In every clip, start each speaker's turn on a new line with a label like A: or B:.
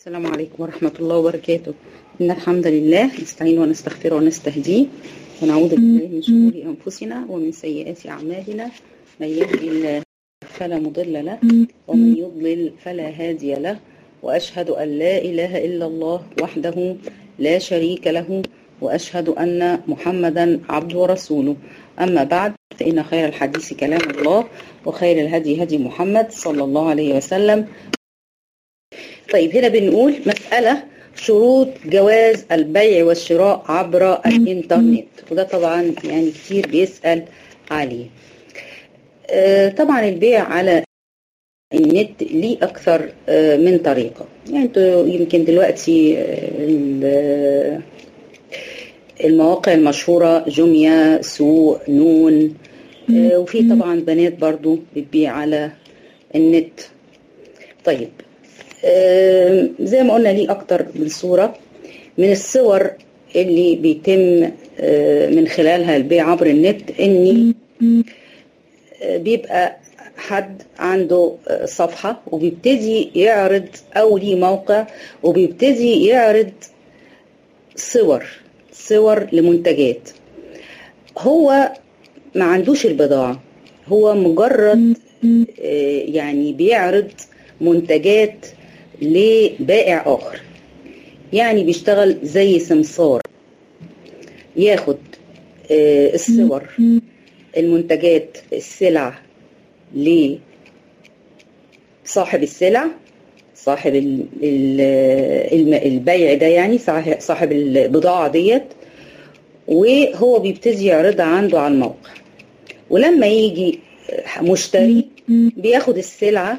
A: السلام عليكم ورحمة الله وبركاته إن الحمد لله نستعين ونستغفر ونستهديه ونعوذ بالله من شرور أنفسنا ومن سيئات أعمالنا من يهدي الله فلا مضل له ومن يضلل فلا هادي له وأشهد أن لا إله إلا الله وحده لا شريك له وأشهد أن محمدا عبده ورسوله أما بعد فإن خير الحديث كلام الله وخير الهدي هدي محمد صلى الله عليه وسلم طيب هنا بنقول مسألة شروط جواز البيع والشراء عبر الإنترنت وده طبعا يعني كتير بيسأل عليه آه طبعا البيع على النت ليه أكثر آه من طريقة يعني انتوا يمكن دلوقتي آه المواقع المشهورة جوميا سوق نون وفي طبعا بنات برضو بتبيع على النت طيب زي ما قلنا ليه أكتر من صورة من الصور اللي بيتم من خلالها البيع عبر النت إني بيبقى حد عنده صفحة وبيبتدي يعرض أو ليه موقع وبيبتدي يعرض صور صور لمنتجات هو ما عندوش البضاعة هو مجرد يعني بيعرض منتجات لبائع آخر يعني بيشتغل زي سمسار ياخد الصور المنتجات السلع لصاحب السلع صاحب البيع ده يعني صاحب البضاعة ديت وهو بيبتدي يعرضها عنده على الموقع ولما يجي مشتري بياخد السلعة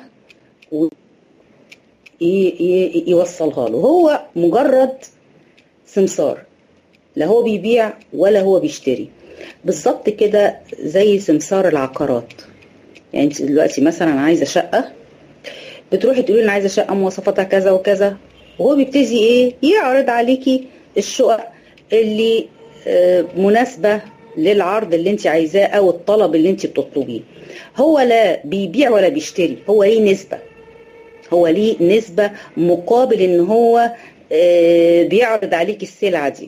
A: ويوصلها له هو مجرد سمسار لا هو بيبيع ولا هو بيشتري بالظبط كده زي سمسار العقارات يعني انت دلوقتي مثلا عايزه شقه بتروحي تقولي انا عايزه شقه مواصفاتها كذا وكذا وهو بيبتدي ايه يعرض عليكي الشقق اللي مناسبه للعرض اللي انت عايزاه او الطلب اللي انت بتطلبيه هو لا بيبيع ولا بيشتري هو ليه نسبه هو ليه نسبه مقابل ان هو بيعرض عليك السلعه دي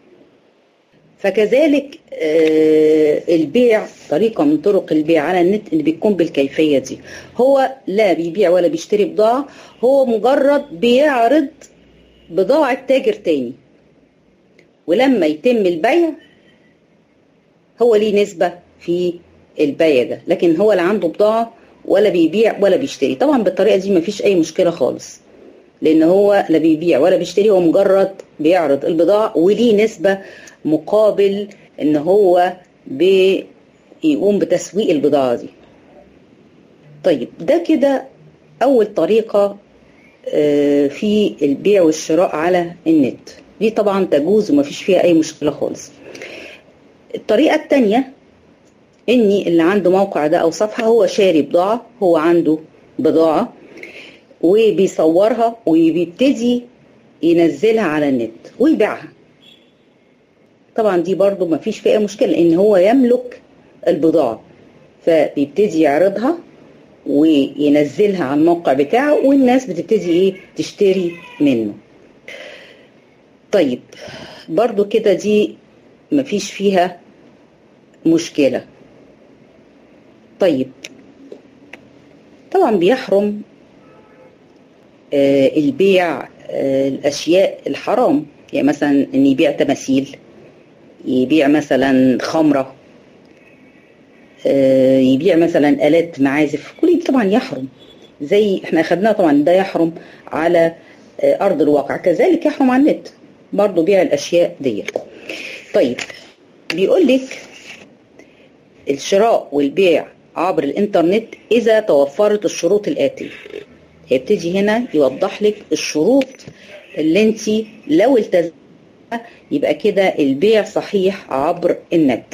A: فكذلك البيع طريقة من طرق البيع على النت اللي بتكون بالكيفية دي هو لا بيبيع ولا بيشتري بضاعة هو مجرد بيعرض بضاعة تاجر تاني ولما يتم البيع هو ليه نسبة في البيع ده لكن هو لا عنده بضاعة ولا بيبيع ولا بيشتري طبعا بالطريقة دي مفيش أي مشكلة خالص لأن هو لا بيبيع ولا بيشتري هو مجرد بيعرض البضاعة وليه نسبة مقابل ان هو بيقوم بتسويق البضاعة دي طيب ده كده اول طريقة في البيع والشراء على النت دي طبعا تجوز ومفيش فيها اي مشكلة خالص الطريقة التانية اني اللي عنده موقع ده او صفحة هو شاري بضاعة هو عنده بضاعة وبيصورها وبيبتدي ينزلها على النت ويبيعها طبعا دي برضو ما فيش فيها مشكلة لان هو يملك البضاعة فبيبتدي يعرضها وينزلها على الموقع بتاعه والناس بتبتدي ايه تشتري منه طيب برضو كده دي ما فيش فيها مشكلة طيب طبعا بيحرم آه البيع آه الاشياء الحرام يعني مثلا ان يبيع تماثيل يبيع مثلا خمرة يبيع مثلا آلات معازف كل دي طبعا يحرم زي احنا اخدناها طبعا ده يحرم على أرض الواقع كذلك يحرم على النت برضو بيع الأشياء ديت طيب بيقول لك الشراء والبيع عبر الإنترنت إذا توفرت الشروط الآتية هيبتدي هنا يوضح لك الشروط اللي انت لو التزمت يبقى كده البيع صحيح عبر النت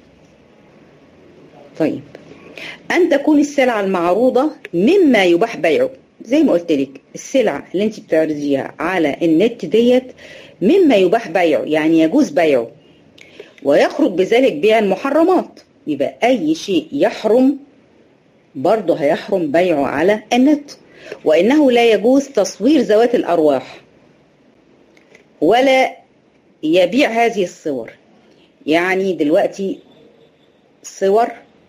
A: طيب أن تكون السلعة المعروضة مما يباح بيعه زي ما قلت لك السلعة اللي انت بتعرضيها على النت ديت مما يباح بيعه يعني يجوز بيعه ويخرج بذلك بيع المحرمات يبقى أي شيء يحرم برضه هيحرم بيعه على النت وإنه لا يجوز تصوير ذوات الأرواح ولا يبيع هذه الصور يعني دلوقتي صور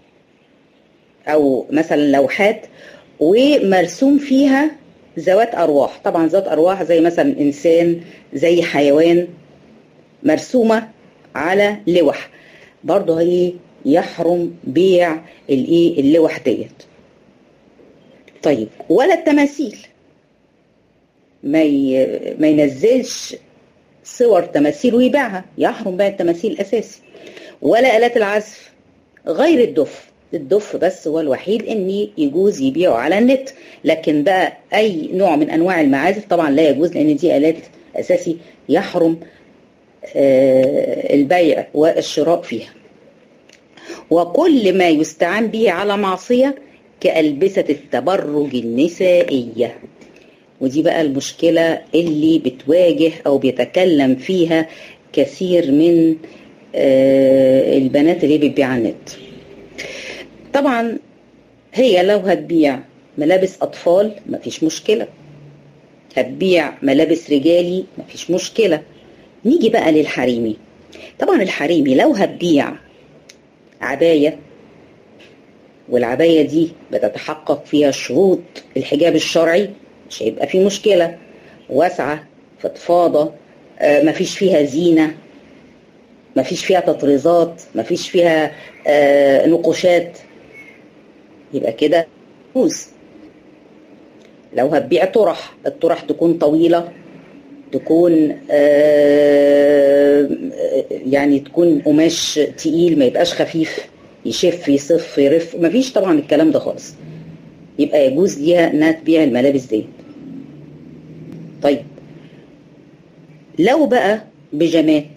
A: أو مثلا لوحات ومرسوم فيها ذوات أرواح طبعا ذات أرواح زي مثلا إنسان زي حيوان مرسومة على لوح برضه هي يحرم بيع الايه اللوح ديت طيب ولا التماثيل ما ي... ما ينزلش صور تماثيل ويبيعها يحرم بيع التماثيل اساسي ولا آلات العزف غير الدف الدف بس هو الوحيد ان يجوز يبيعه على النت لكن بقى اي نوع من انواع المعازف طبعا لا يجوز لان دي آلات اساسي يحرم البيع والشراء فيها وكل ما يستعان به على معصية كألبسة التبرج النسائية ودي بقى المشكلة اللي بتواجه أو بيتكلم فيها كثير من البنات اللي بتبيع على النت طبعا هي لو هتبيع ملابس أطفال مفيش مشكلة هتبيع ملابس رجالي مفيش مشكلة نيجي بقى للحريمي طبعا الحريمي لو هتبيع عباية والعباية دي بتتحقق فيها شروط الحجاب الشرعي مش هيبقى في مشكلة واسعة فضفاضة آه مفيش فيها زينة مفيش فيها تطريزات مفيش فيها آه نقوشات يبقى كده يجوز لو هتبيع طرح الطرح تكون طويلة تكون آه يعني تكون قماش تقيل ما يبقاش خفيف يشف يصف يرف مفيش طبعا الكلام ده خالص يبقى يجوز ليها انها تبيع الملابس دي طيب لو بقى بيجامات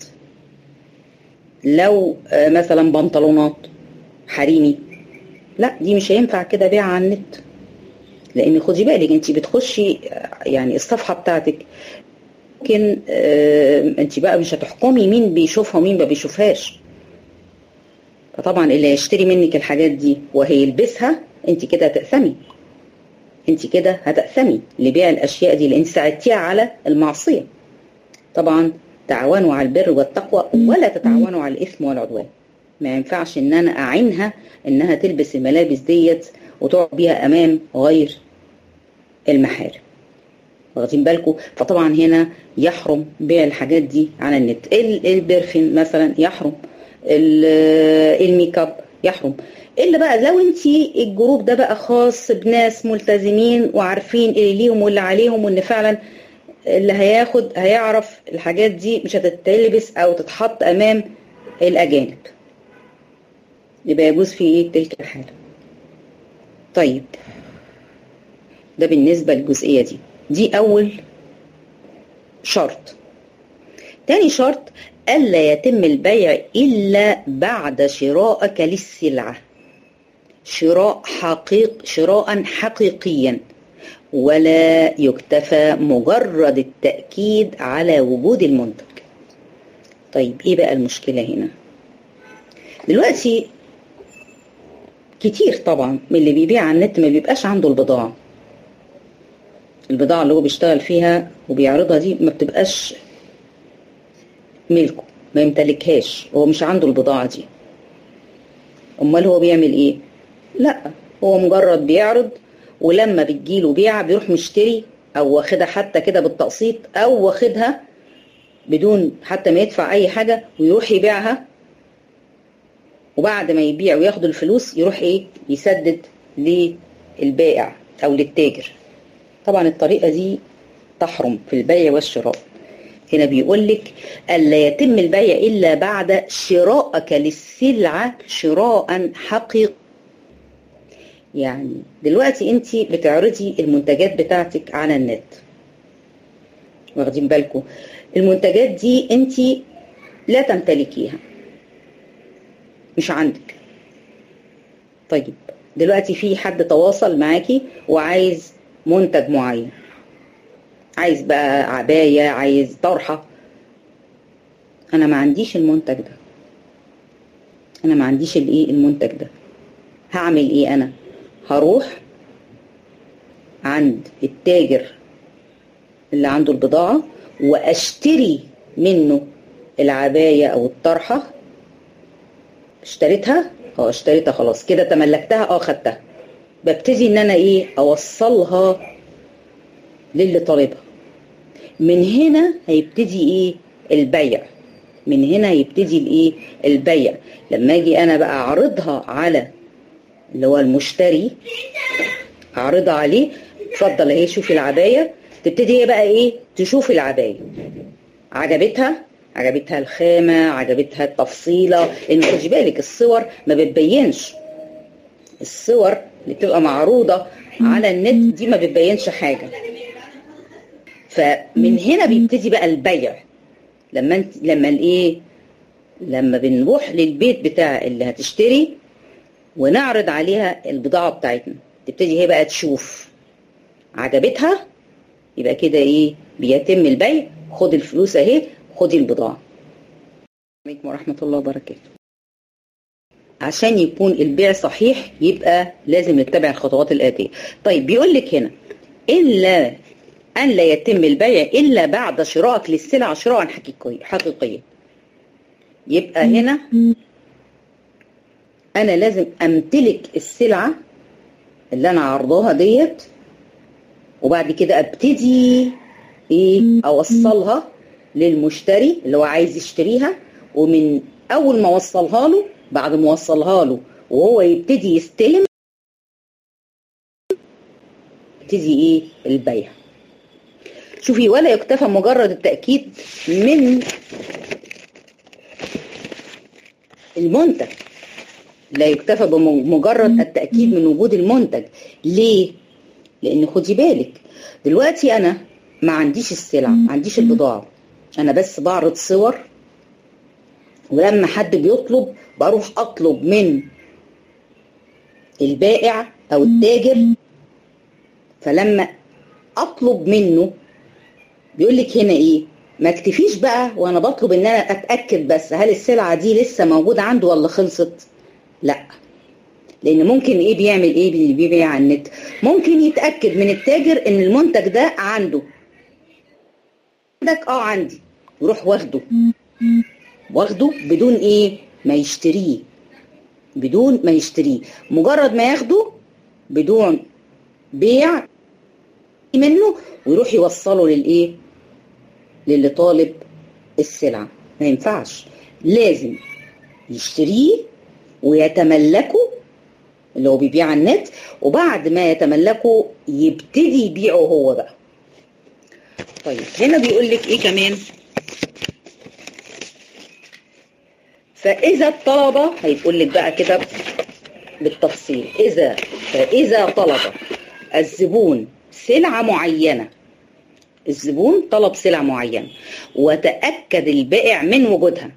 A: لو آه مثلا بنطلونات حريمي لا دي مش هينفع كده بيع على النت لان خدي بالك انت بتخشي يعني الصفحه بتاعتك ممكن آه انت بقى مش هتحكمي مين بيشوفها ومين ما بيشوفهاش فطبعا اللي هيشتري منك الحاجات دي وهيلبسها انت كده هتأثمي انت كده هتأثمي لبيع الاشياء دي لان ساعدتيها على المعصيه طبعا تعاونوا على البر والتقوى ولا تتعاونوا على الاثم والعدوان ما ينفعش ان انا اعينها انها تلبس الملابس ديت وتقعد بيها امام غير المحارم واخدين بالكم فطبعا هنا يحرم بيع الحاجات دي على النت البرفين مثلا يحرم الميك اب يحرم الا بقى لو انت الجروب ده بقى خاص بناس ملتزمين وعارفين اللي ليهم واللي عليهم وان فعلا اللي هياخد هيعرف الحاجات دي مش هتتلبس او تتحط امام الاجانب يبقى يجوز في ايه تلك الحاله طيب ده بالنسبه للجزئيه دي دي أول شرط تاني شرط ألا يتم البيع إلا بعد شرائك للسلعة شراء حقيق شراء حقيقيا ولا يكتفى مجرد التأكيد على وجود المنتج طيب ايه بقى المشكلة هنا دلوقتي كتير طبعا من اللي بيبيع على النت ما بيبقاش عنده البضاعة البضاعة اللي هو بيشتغل فيها وبيعرضها دي ما بتبقاش ملكه ما يمتلكهاش هو مش عنده البضاعة دي امال هو بيعمل ايه لا هو مجرد بيعرض ولما بتجيله بيعة بيروح مشتري او واخدها حتى كده بالتقسيط او واخدها بدون حتى ما يدفع اي حاجة ويروح يبيعها وبعد ما يبيع وياخد الفلوس يروح ايه يسدد للبائع او للتاجر طبعا الطريقة دي تحرم في البيع والشراء هنا بيقول لك ألا يتم البيع إلا بعد شرائك للسلعة شراء حقيقي يعني دلوقتي انت بتعرضي المنتجات بتاعتك على النت واخدين بالكم المنتجات دي انت لا تمتلكيها مش عندك طيب دلوقتي في حد تواصل معاكي وعايز منتج معين عايز بقى عباية عايز طرحة انا ما عنديش المنتج ده انا ما عنديش الايه المنتج ده هعمل ايه انا هروح عند التاجر اللي عنده البضاعة واشتري منه العباية او الطرحة اشتريتها اه اشتريتها خلاص كده تملكتها اه خدتها ببتدي ان انا ايه اوصلها للي طالبها من هنا هيبتدي ايه البيع من هنا هيبتدي الايه البيع لما اجي انا بقى اعرضها على اللي هو المشتري اعرضها عليه اتفضل اهي شوفي العبايه تبتدي هي بقى ايه تشوف العبايه عجبتها عجبتها الخامه عجبتها التفصيله لان خدي بالك الصور ما بتبينش الصور اللي بتبقى معروضه على النت دي ما بتبينش حاجه فمن هنا بيبتدي بقى البيع لما انت لما الايه لما بنروح للبيت بتاع اللي هتشتري ونعرض عليها البضاعه بتاعتنا تبتدي هي بقى تشوف عجبتها يبقى كده ايه بيتم البيع خد الفلوس اهي خدي البضاعه عليكم ورحمه الله وبركاته عشان يكون البيع صحيح يبقى لازم نتبع الخطوات الآتية طيب بيقول لك هنا إلا أن لا يتم البيع إلا بعد شرائك للسلعة شراء حقيقي حقيقيا يبقى هنا أنا لازم أمتلك السلعة اللي أنا عرضاها ديت وبعد كده أبتدي إيه أوصلها للمشتري اللي هو عايز يشتريها ومن أول ما أوصلها له بعد ما أوصلها له وهو يبتدي يستلم يبتدي إيه البيع شوفي ولا يكتفى مجرد التأكيد من المنتج لا يكتفى بمجرد التأكيد من وجود المنتج ليه؟ لأن خدي بالك دلوقتي أنا ما عنديش السلعة ما عنديش البضاعة أنا بس بعرض صور ولما حد بيطلب بروح أطلب من البائع أو التاجر فلما أطلب منه بيقول لك هنا ايه ما اكتفيش بقى وانا بطلب ان انا اتاكد بس هل السلعه دي لسه موجوده عنده ولا خلصت لا لان ممكن ايه بيعمل ايه اللي بيبيع على النت ممكن يتاكد من التاجر ان المنتج ده عنده عندك اه عندي يروح واخده واخده بدون ايه ما يشتريه بدون ما يشتريه مجرد ما ياخده بدون بيع منه ويروح يوصله للايه للي طالب السلعة ما ينفعش لازم يشتريه ويتملكه اللي هو بيبيع على النت وبعد ما يتملكه يبتدي يبيعه هو بقى طيب هنا بيقول لك ايه كمان فاذا الطلبه هيقول لك بقى كده بالتفصيل اذا فاذا طلب الزبون سلعه معينه الزبون طلب سلعة معينة وتأكد البائع من وجودها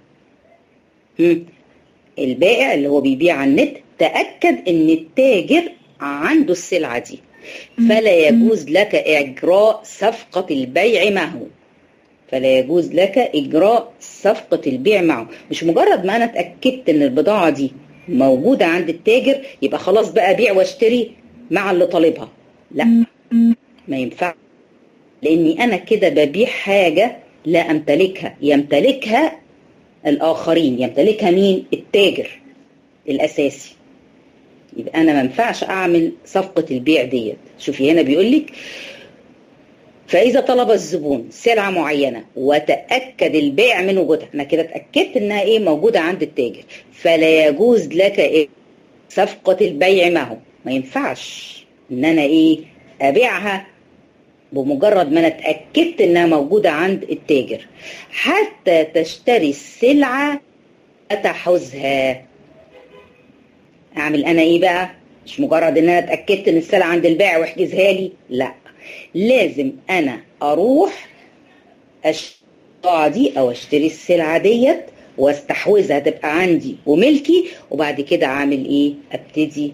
A: البائع اللي هو بيبيع على النت تأكد ان التاجر عنده السلعة دي فلا يجوز لك إجراء صفقة البيع معه فلا يجوز لك إجراء صفقة البيع معه مش مجرد ما أنا اتأكدت ان البضاعة دي موجودة عند التاجر يبقى خلاص بقى بيع واشتري مع اللي طالبها لا ما ينفعش لاني انا كده ببيع حاجه لا امتلكها يمتلكها الاخرين يمتلكها مين التاجر الاساسي يبقى انا ما ينفعش اعمل صفقه البيع ديت شوفي هنا بيقول لك فاذا طلب الزبون سلعه معينه وتاكد البائع من وجودها انا كده اتاكدت انها ايه موجوده عند التاجر فلا يجوز لك إيه صفقه البيع معه ما ينفعش ان انا ايه ابيعها بمجرد ما انا اتاكدت انها موجوده عند التاجر حتى تشتري السلعه تحوزها اعمل انا ايه بقى مش مجرد ان انا اتاكدت ان السلعه عند البائع واحجزها لي لا لازم انا اروح اشتري دي او اشتري السلعه ديت واستحوذها تبقى عندي وملكي وبعد كده اعمل ايه ابتدي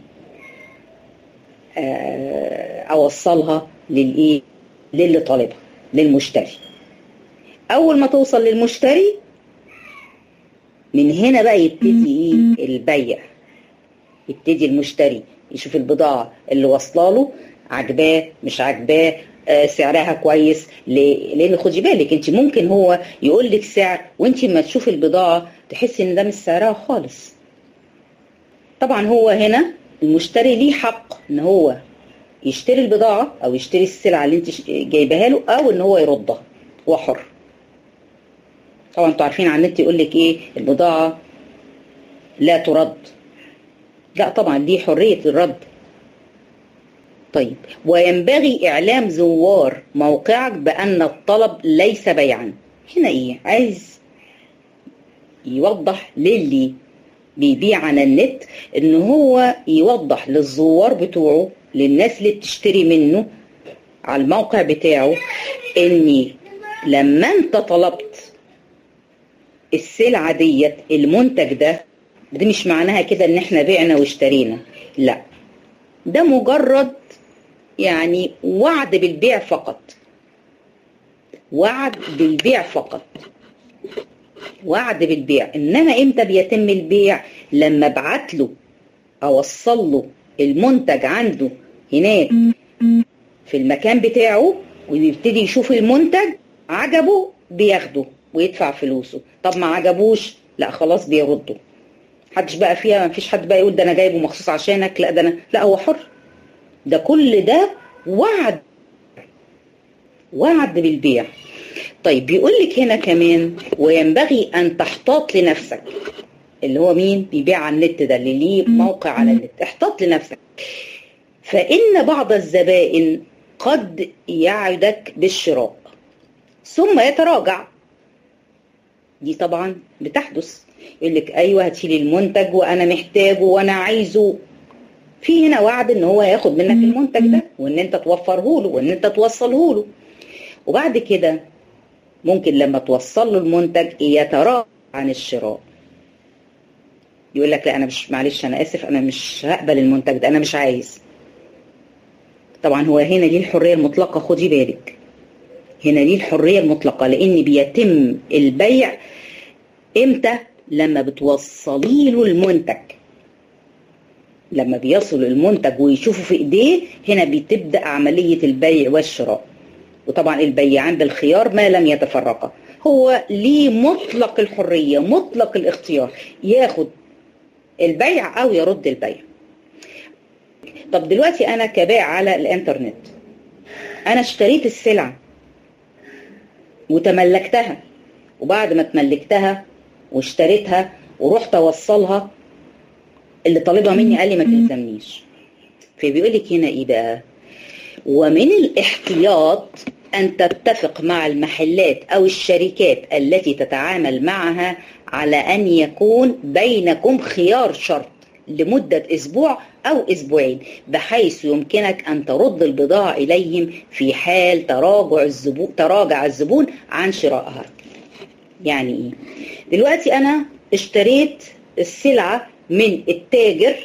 A: اوصلها للايه للي طالبها للمشتري اول ما توصل للمشتري من هنا بقى يبتدي ايه البيع يبتدي المشتري يشوف البضاعة اللي واصله له عجباه مش عجباه آه سعرها كويس لان خدي بالك انت ممكن هو يقول لك سعر وانت ما تشوفي البضاعه تحسي ان ده مش سعرها خالص طبعا هو هنا المشتري ليه حق ان هو يشتري البضاعه او يشتري السلعه اللي انت جايباها له او ان هو يردها هو حر طبعا انتوا عارفين على النت يقول لك ايه البضاعه لا ترد لا طبعا دي حريه الرد طيب وينبغي إعلام زوار موقعك بأن الطلب ليس بيعا هنا إيه عايز يوضح للي بيبيع على النت إن هو يوضح للزوار بتوعه للناس اللي بتشتري منه على الموقع بتاعه إن لما أنت طلبت السلعة ديت المنتج ده دي مش معناها كده إن إحنا بعنا واشترينا لا ده مجرد يعني وعد بالبيع فقط وعد بالبيع فقط وعد بالبيع انما امتى بيتم البيع لما ابعت له اوصل له المنتج عنده هناك في المكان بتاعه ويبتدي يشوف المنتج عجبه بياخده ويدفع فلوسه طب ما عجبوش لا خلاص بيرده محدش بقى فيها ما فيش حد بقى يقول ده انا جايبه مخصوص عشانك لا ده انا لا هو حر ده كل ده وعد وعد بالبيع طيب بيقول لك هنا كمان وينبغي ان تحتاط لنفسك اللي هو مين بيبيع على النت ده اللي ليه موقع على النت احتاط لنفسك فان بعض الزبائن قد يعدك بالشراء ثم يتراجع دي طبعا بتحدث يقول لك ايوه هاتيلي المنتج وانا محتاجه وانا عايزه في هنا وعد ان هو ياخد منك المنتج ده وان انت توفره له وان انت توصله له وبعد كده ممكن لما توصل له المنتج يتراجع عن الشراء يقول لك لا انا مش معلش انا اسف انا مش هقبل المنتج ده انا مش عايز طبعا هو هنا ليه الحريه المطلقه خدي بالك هنا ليه الحريه المطلقه لان بيتم البيع امتى لما بتوصلي له المنتج لما بيصل المنتج ويشوفه في ايديه هنا بتبدا عمليه البيع والشراء وطبعا البيعان بالخيار ما لم يتفرقا هو ليه مطلق الحريه مطلق الاختيار ياخد البيع او يرد البيع طب دلوقتي انا كبائع على الانترنت انا اشتريت السلعه وتملكتها وبعد ما تملكتها واشتريتها ورحت اوصلها اللي طالبها مني قال لي ما تلزمنيش فبيقول لك هنا ايه بقى ومن الاحتياط ان تتفق مع المحلات او الشركات التي تتعامل معها على ان يكون بينكم خيار شرط لمدة أسبوع أو أسبوعين بحيث يمكنك أن ترد البضاعة إليهم في حال تراجع الزبون تراجع الزبون عن شرائها يعني إيه؟ دلوقتي أنا اشتريت السلعة من التاجر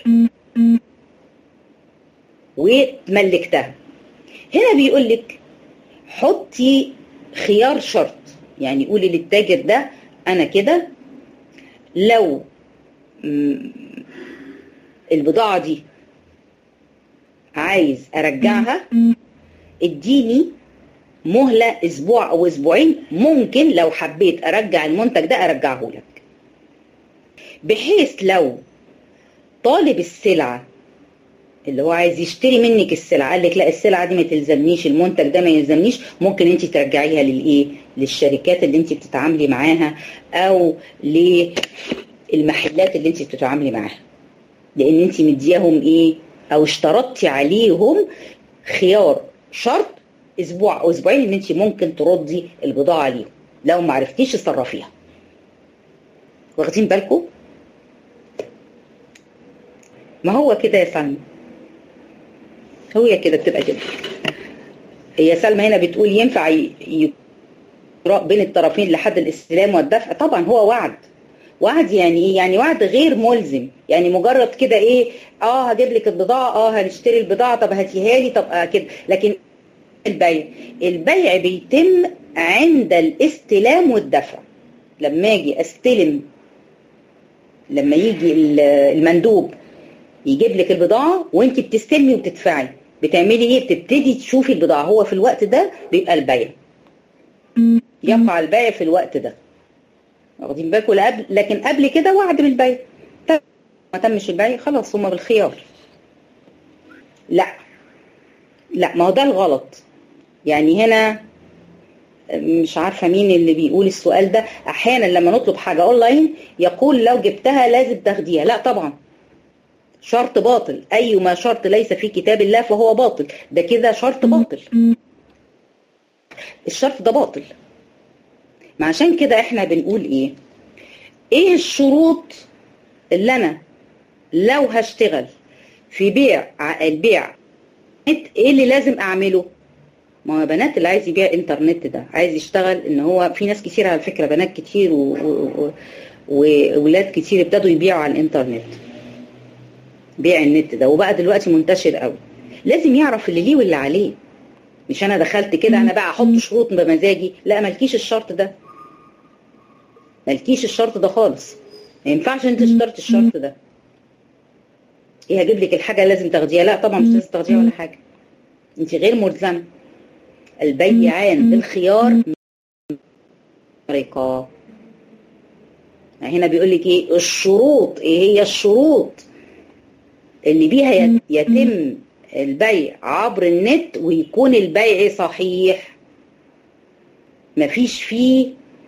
A: وتملكتها هنا بيقول لك حطي خيار شرط يعني قولي للتاجر ده انا كده لو البضاعة دي عايز ارجعها اديني مهلة اسبوع او اسبوعين ممكن لو حبيت ارجع المنتج ده ارجعه لك بحيث لو طالب السلعة اللي هو عايز يشتري منك السلعة قال لك لا السلعة دي ما تلزمنيش المنتج ده ما يلزمنيش ممكن انت ترجعيها للايه للشركات اللي انت بتتعاملي معاها او للمحلات اللي انت بتتعاملي معاها لان انت مدياهم ايه او اشترطتي عليهم خيار شرط اسبوع او اسبوعين ان انت ممكن تردي البضاعة ليهم لو ما عرفتيش تصرفيها واخدين بالكم ما هو كده يا سلمى هي كده بتبقى كده هي سلمى هنا بتقول ينفع يقرأ بين الطرفين لحد الاستلام والدفع طبعا هو وعد وعد يعني ايه يعني وعد غير ملزم يعني مجرد كده ايه اه هجيب لك البضاعه اه هنشتري البضاعه طب هاتيها لي طب آه كده لكن البيع البيع بيتم عند الاستلام والدفع لما اجي استلم لما يجي المندوب يجيب لك البضاعه وانت بتستلمي وتدفعي بتعملي ايه بتبتدي تشوفي البضاعه هو في الوقت ده بيبقى البيع يقع البيع في الوقت ده واخدين بالكم قبل لكن قبل كده وعد بالبيع ما تمش البيع خلاص هما بالخيار لا لا ما هو ده الغلط يعني هنا مش عارفه مين اللي بيقول السؤال ده احيانا لما نطلب حاجه اونلاين يقول لو جبتها لازم تاخديها لا طبعا شرط باطل ايما شرط ليس في كتاب الله فهو باطل ده كده شرط باطل الشرط ده باطل ما عشان كده احنا بنقول ايه ايه الشروط اللي انا لو هشتغل في بيع البيع ايه اللي لازم اعمله ما هو بنات اللي عايز يبيع انترنت ده عايز يشتغل ان هو في ناس كتير على فكره بنات كتير وولاد كتير ابتدوا يبيعوا على الانترنت بيع النت ده وبقى دلوقتي منتشر قوي لازم يعرف اللي ليه واللي عليه مش انا دخلت كده انا بقى احط شروط بمزاجي لا مالكيش الشرط ده مالكيش الشرط ده خالص ما ينفعش انت اشترط الشرط ده ايه هجيب لك الحاجه لازم تاخديها لا طبعا مش لازم تاخديها ولا حاجه انت غير ملزمه البيعان بالخيار طريقه هنا بيقول لك ايه الشروط ايه هي الشروط اللي بيها يتم البيع عبر النت ويكون البيع صحيح مفيش فيه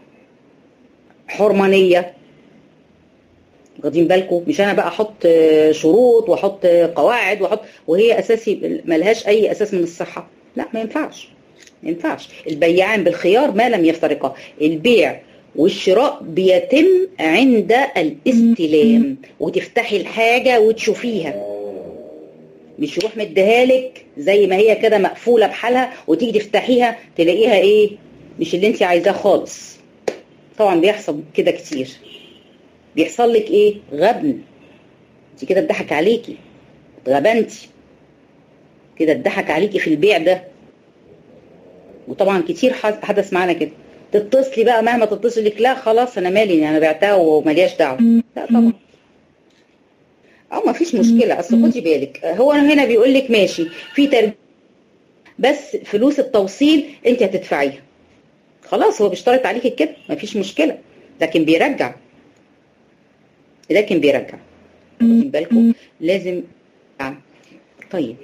A: حرمانيه واخدين بالكم مش انا بقى احط شروط واحط قواعد واحط وهي اساسي ملهاش اي اساس من الصحه لا ما ينفعش ما ينفعش البيعان بالخيار ما لم يفترقا البيع والشراء بيتم عند الاستلام وتفتحي الحاجة وتشوفيها مش يروح مديهالك زي ما هي كده مقفولة بحالها وتيجي تفتحيها تلاقيها ايه مش اللي انت عايزاه خالص طبعا بيحصل كده كتير بيحصل لك ايه غبن انت كده اتضحك عليكي اتغبنتي كده اتضحك عليكي في البيع ده وطبعا كتير حدث معانا كده تتصلي بقى مهما تتصل لك لا خلاص انا مالي انا بعتها وملياش دعوه لا طبعا اه ما فيش مشكله اصل خدي بالك هو هنا بيقول لك ماشي في ترجمه بس فلوس التوصيل انت هتدفعيها خلاص هو بيشترط عليكي كده ما فيش مشكله لكن بيرجع لكن بيرجع واخدين بالكم لازم طيب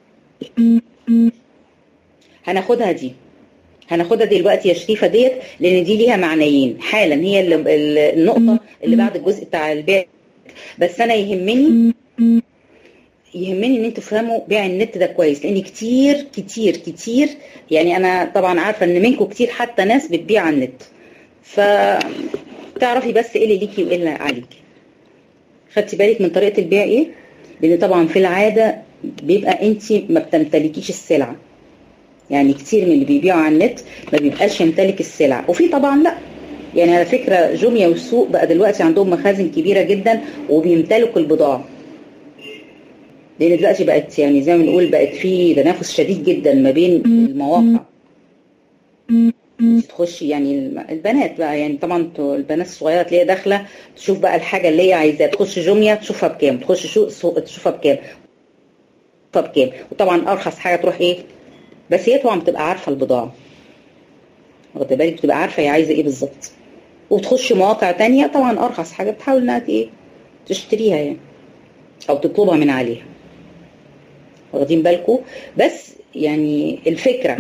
A: هناخدها دي هناخدها دلوقتي يا شريفه ديت لان دي ليها معنيين حالا هي اللي النقطه اللي بعد الجزء بتاع البيع بس انا يهمني يهمني ان انتوا تفهموا بيع النت ده كويس لان كتير كتير كتير يعني انا طبعا عارفه ان منكم كتير حتى ناس بتبيع على النت فتعرفي بس ايه اللي ليكي وايه اللي عليكي خدتي بالك من طريقه البيع ايه لان طبعا في العاده بيبقى انت ما بتمتلكيش السلعه يعني كتير من اللي بيبيعوا على النت ما بيبقاش يمتلك السلع وفي طبعا لا يعني على فكرة جوميا والسوق بقى دلوقتي عندهم مخازن كبيرة جدا وبيمتلكوا البضاعة لان دلوقتي بقت يعني زي ما بنقول بقت في تنافس شديد جدا ما بين المواقع تخشي يعني البنات بقى يعني طبعا البنات الصغيره تلاقيها داخله تشوف بقى الحاجه اللي هي عايزاها تخش جوميا تشوفها بكام تخش سوق تشوفها بكام تشوفها بكام وطبعا ارخص حاجه تروح ايه بس هي طبعا بتبقى عارفه البضاعه واخده بالك بتبقى عارفه هي عايزه ايه بالظبط وتخش مواقع تانية طبعا ارخص حاجه بتحاول انها ايه تشتريها يعني او تطلبها من عليها واخدين بالكم بس يعني الفكره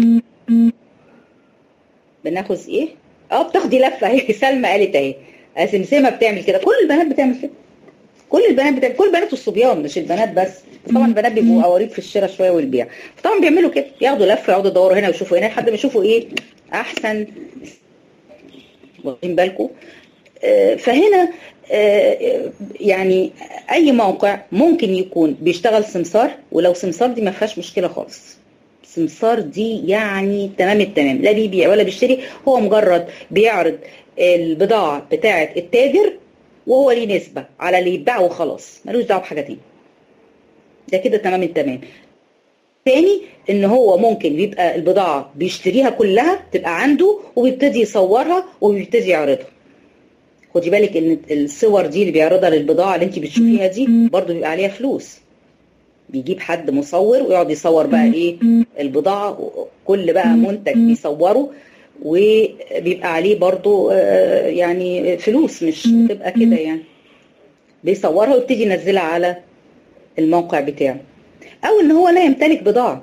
A: بناخذ ايه اه بتاخدي لفه اهي سلمى قالت اهي سمسمه بتعمل كده كل البنات بتعمل كده كل البنات بتعمل كل البنات والصبيان مش البنات بس طبعا البنات بيبقوا قواريب في الشراء شويه والبيع فطبعا بيعملوا كده ياخدوا لفه يقعدوا يدوروا هنا ويشوفوا هنا لحد ما يشوفوا ايه احسن واخدين بالكم آه فهنا آه يعني اي موقع ممكن يكون بيشتغل سمسار ولو سمسار دي ما فيهاش مشكله خالص سمسار دي يعني تمام التمام لا بيبيع ولا بيشتري هو مجرد بيعرض البضاعه بتاعه التاجر وهو ليه نسبة على اللي يتباع وخلاص ملوش دعوة بحاجة تاني ده كده تمام التمام تاني ان هو ممكن بيبقى البضاعة بيشتريها كلها تبقى عنده وبيبتدي يصورها وبيبتدي يعرضها خدي بالك ان الصور دي اللي بيعرضها للبضاعة اللي انت بتشوفيها دي برضو بيبقى عليها فلوس بيجيب حد مصور ويقعد يصور بقى ايه البضاعة كل بقى منتج بيصوره وبيبقى عليه برضو يعني فلوس مش بتبقى كده يعني بيصورها ويبتدي ينزلها على الموقع بتاعه او ان هو لا يمتلك بضاعة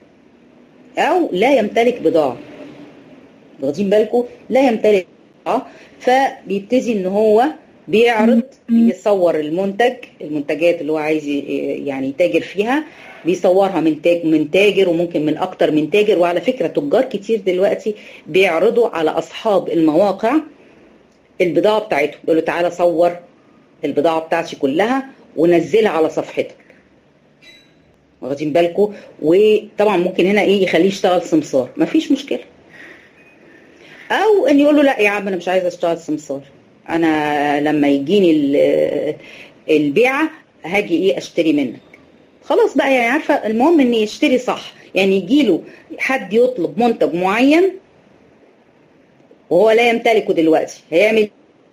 A: او لا يمتلك بضاعة واخدين بالكم لا يمتلك بضاعة فبيبتدي ان هو بيعرض بيصور المنتج المنتجات اللي هو عايز يعني يتاجر فيها بيصورها من تاج من تاجر وممكن من اكتر من تاجر وعلى فكره تجار كتير دلوقتي بيعرضوا على اصحاب المواقع البضاعه بتاعتهم يقولوا تعالى صور البضاعه بتاعتي كلها ونزلها على صفحتك واخدين بالكم وطبعا ممكن هنا ايه يخليه يشتغل سمسار مفيش مشكله او ان يقول له لا يا عم انا مش عايز اشتغل سمسار انا لما يجيني البيعه هاجي ايه اشتري منك خلاص بقى يعني عارفه المهم ان يشتري صح يعني يجي له حد يطلب منتج معين وهو لا يمتلكه دلوقتي هيعمل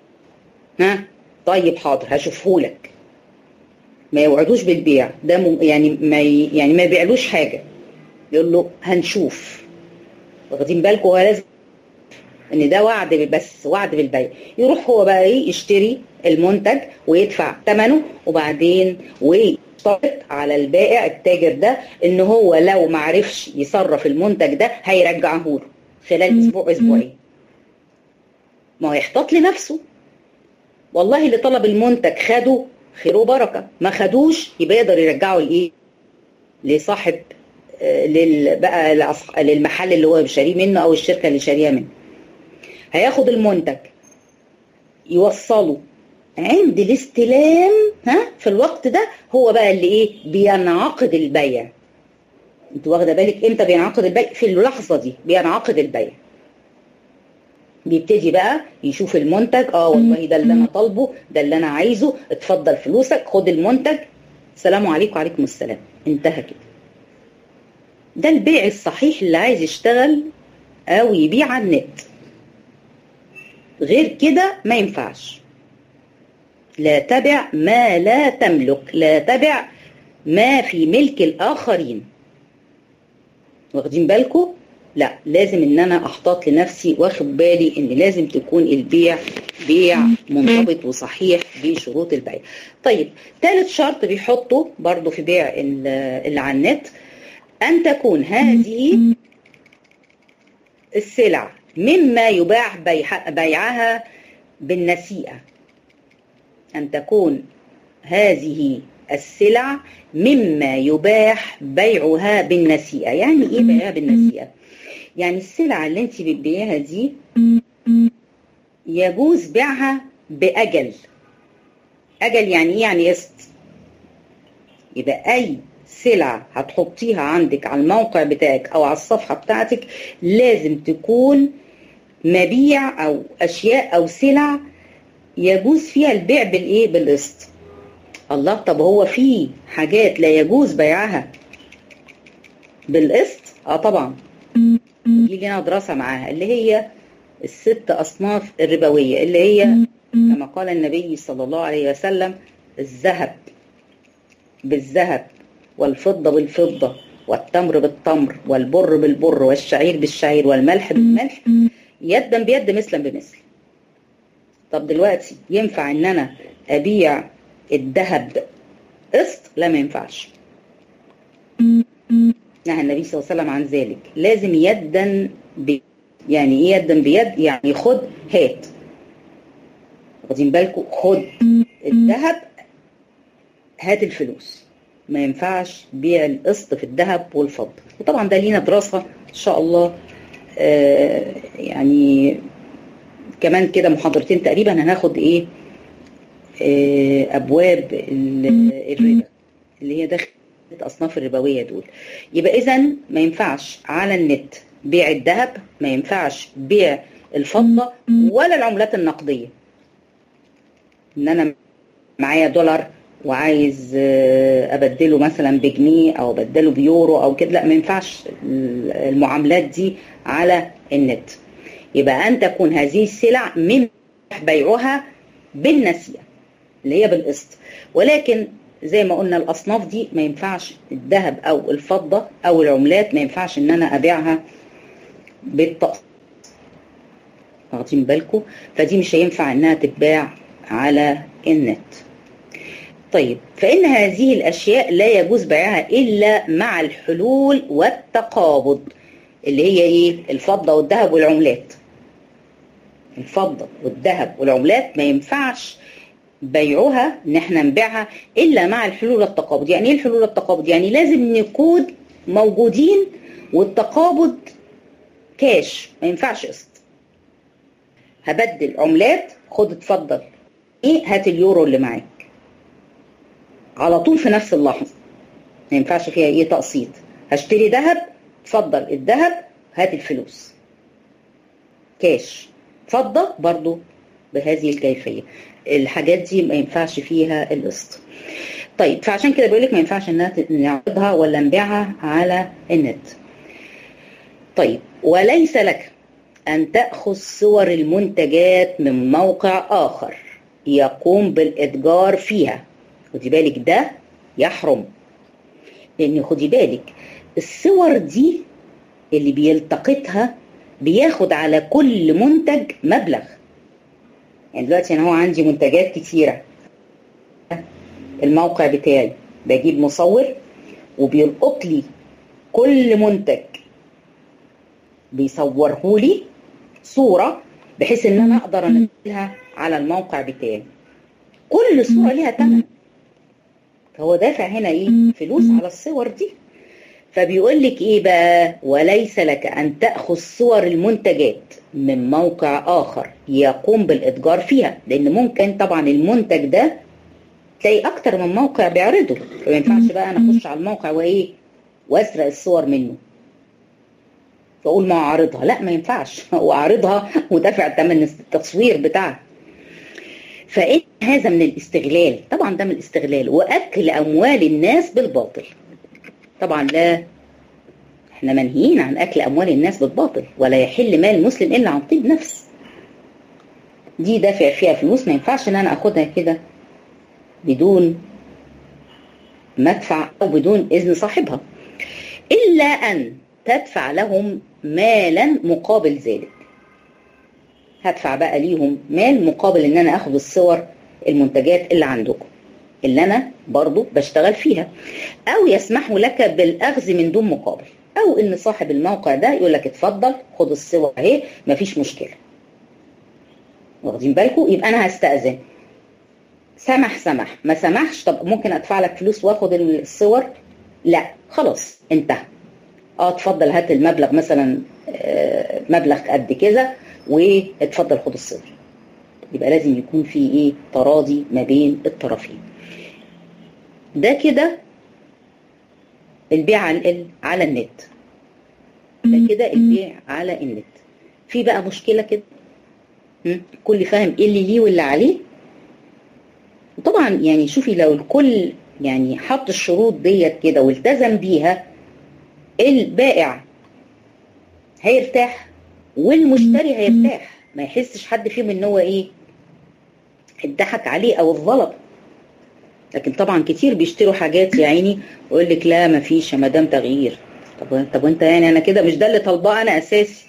A: ها طيب حاضر هشوفه لك ما يوعدوش بالبيع ده م... يعني ما ي... يعني ما يبيعلوش حاجه يقول له هنشوف واخدين بالكم هو لازم ان ده وعد بس وعد بالبيع يروح هو بقى ايه يشتري المنتج ويدفع ثمنه وبعدين ويشترط على البائع التاجر ده ان هو لو ما عرفش يصرف المنتج ده هيرجعه له خلال اسبوع اسبوعين ما هو يحتاط لنفسه والله اللي طلب المنتج خده خير وبركه ما خدوش يبقى يقدر يرجعه لايه لصاحب لل بقى للمحل اللي هو شاريه منه او الشركه اللي شاريها منه هياخد المنتج يوصله عند الاستلام ها في الوقت ده هو بقى اللي ايه بينعقد البيع انت واخده بالك امتى بينعقد البيع في اللحظه دي بينعقد البيع بيبتدي بقى يشوف المنتج اه والله ده اللي انا طالبه ده اللي انا عايزه اتفضل فلوسك خد المنتج سلام عليكم وعليكم السلام انتهى كده ده البيع الصحيح اللي عايز يشتغل او يبيع على النت غير كده ما ينفعش لا تبع ما لا تملك لا تبع ما في ملك الآخرين واخدين بالكم لا لازم ان انا احتاط لنفسي واخد بالي ان لازم تكون البيع بيع منضبط وصحيح بشروط البيع طيب ثالث شرط بيحطه برضو في بيع اللي على النت ان تكون هذه السلع مما يباع بيع بيعها بالنسيئة أن تكون هذه السلع مما يباح بيعها بالنسيئة يعني إيه بيعها بالنسيئة يعني السلع اللي انت بتبيعها دي يجوز بيعها بأجل أجل يعني إيه يعني قسط يبقى أي سلع هتحطيها عندك على الموقع بتاعك أو على الصفحة بتاعتك لازم تكون مبيع او اشياء او سلع يجوز فيها البيع بالايه بالقسط الله طب هو في حاجات لا يجوز بيعها بالقسط اه طبعا دي لنا دراسه معاها اللي هي الست اصناف الربويه اللي هي كما قال النبي صلى الله عليه وسلم الذهب بالذهب والفضه بالفضه والتمر بالتمر والبر بالبر والشعير بالشعير والملح بالملح يدا بيد مثلا بمثل طب دلوقتي ينفع ان انا ابيع الذهب قسط لا ما ينفعش نهى النبي صلى الله عليه وسلم عن ذلك لازم يدا ب... يعني ايه يدا بيد يعني خد هات واخدين بالكم خد الذهب هات الفلوس ما ينفعش بيع القسط في الذهب والفضه وطبعا ده لينا دراسه ان شاء الله آه يعني كمان كده محاضرتين تقريبا هناخد ايه آه ابواب الربا اللي هي داخل الاصناف الربويه دول يبقى اذا ما ينفعش على النت بيع الذهب ما ينفعش بيع الفضه ولا العملات النقديه ان انا معايا دولار وعايز ابدله مثلا بجنيه او ابدله بيورو او كده لا ما ينفعش المعاملات دي على النت يبقى ان تكون هذه السلع من بيعها بالنسيئه اللي هي بالقسط ولكن زي ما قلنا الاصناف دي ما ينفعش الذهب او الفضه او العملات ما ينفعش ان انا ابيعها بالتقسيط واخدين بالكم فدي مش هينفع انها تتباع على النت طيب فإن هذه الأشياء لا يجوز بيعها إلا مع الحلول والتقابض اللي هي إيه الفضة والذهب والعملات الفضة والذهب والعملات ما ينفعش بيعها ان احنا نبيعها الا مع الحلول والتقابض يعني ايه الحلول والتقابض يعني لازم نكون موجودين والتقابض كاش ما ينفعش قسط هبدل عملات خد اتفضل ايه هات اليورو اللي معاك على طول في نفس اللحظه ما ينفعش فيها ايه تقسيط هشتري ذهب اتفضل الذهب هات الفلوس كاش فضه برضو بهذه الكيفيه الحاجات دي ما ينفعش فيها القسط طيب فعشان كده بيقول لك ما ينفعش انها نعرضها ولا نبيعها على النت طيب وليس لك ان تاخذ صور المنتجات من موقع اخر يقوم بالاتجار فيها خدي بالك ده يحرم لان خدي بالك الصور دي اللي بيلتقطها بياخد على كل منتج مبلغ يعني دلوقتي انا هو عندي منتجات كتيرة الموقع بتاعي بجيب مصور وبيلقط لي كل منتج بيصوره لي صورة بحيث ان انا اقدر انزلها على الموقع بتاعي كل صورة ليها ثمن فهو دافع هنا ايه فلوس على الصور دي فبيقول لك ايه بقى وليس لك ان تاخذ صور المنتجات من موقع اخر يقوم بالاتجار فيها لان ممكن طبعا المنتج ده تلاقي اكتر من موقع بيعرضه فما ينفعش بقى انا اخش على الموقع وايه واسرق الصور منه واقول ما اعرضها لا ما ينفعش واعرضها ودافع ثمن التصوير بتاعها فإن هذا من الاستغلال طبعا ده من الاستغلال وأكل أموال الناس بالباطل طبعا لا احنا منهيين عن أكل أموال الناس بالباطل ولا يحل مال المسلم إلا عن طيب نفس دي دافع فيها فلوس ما ينفعش ان انا اخدها كده بدون مدفع او بدون اذن صاحبها الا ان تدفع لهم مالا مقابل ذلك هدفع بقى ليهم مال مقابل ان انا اخد الصور المنتجات اللي عندكم اللي انا برضو بشتغل فيها او يسمحوا لك بالاخذ من دون مقابل او ان صاحب الموقع ده يقول لك اتفضل خد الصور اهي مفيش مشكله واخدين بالكم يبقى انا هستأذن سمح سمح ما سمحش طب ممكن ادفع لك فلوس واخد الصور لا خلاص انتهى اه اتفضل هات المبلغ مثلا آه مبلغ قد كذا واتفضل خد الصور يبقى لازم يكون في ايه تراضي ما بين الطرفين ده كده البيع على على النت ده كده البيع على النت في بقى مشكله كده كل فاهم ايه اللي ليه واللي عليه وطبعا يعني شوفي لو الكل يعني حط الشروط ديت كده والتزم بيها البائع هيرتاح والمشتري هيرتاح ما يحسش حد فيهم ان هو ايه اتضحك عليه او اتظلم لكن طبعا كتير بيشتروا حاجات يا عيني ويقول لك لا ما فيش يا مدام تغيير طب طب وانت يعني انا كده مش ده اللي طالباه انا اساسي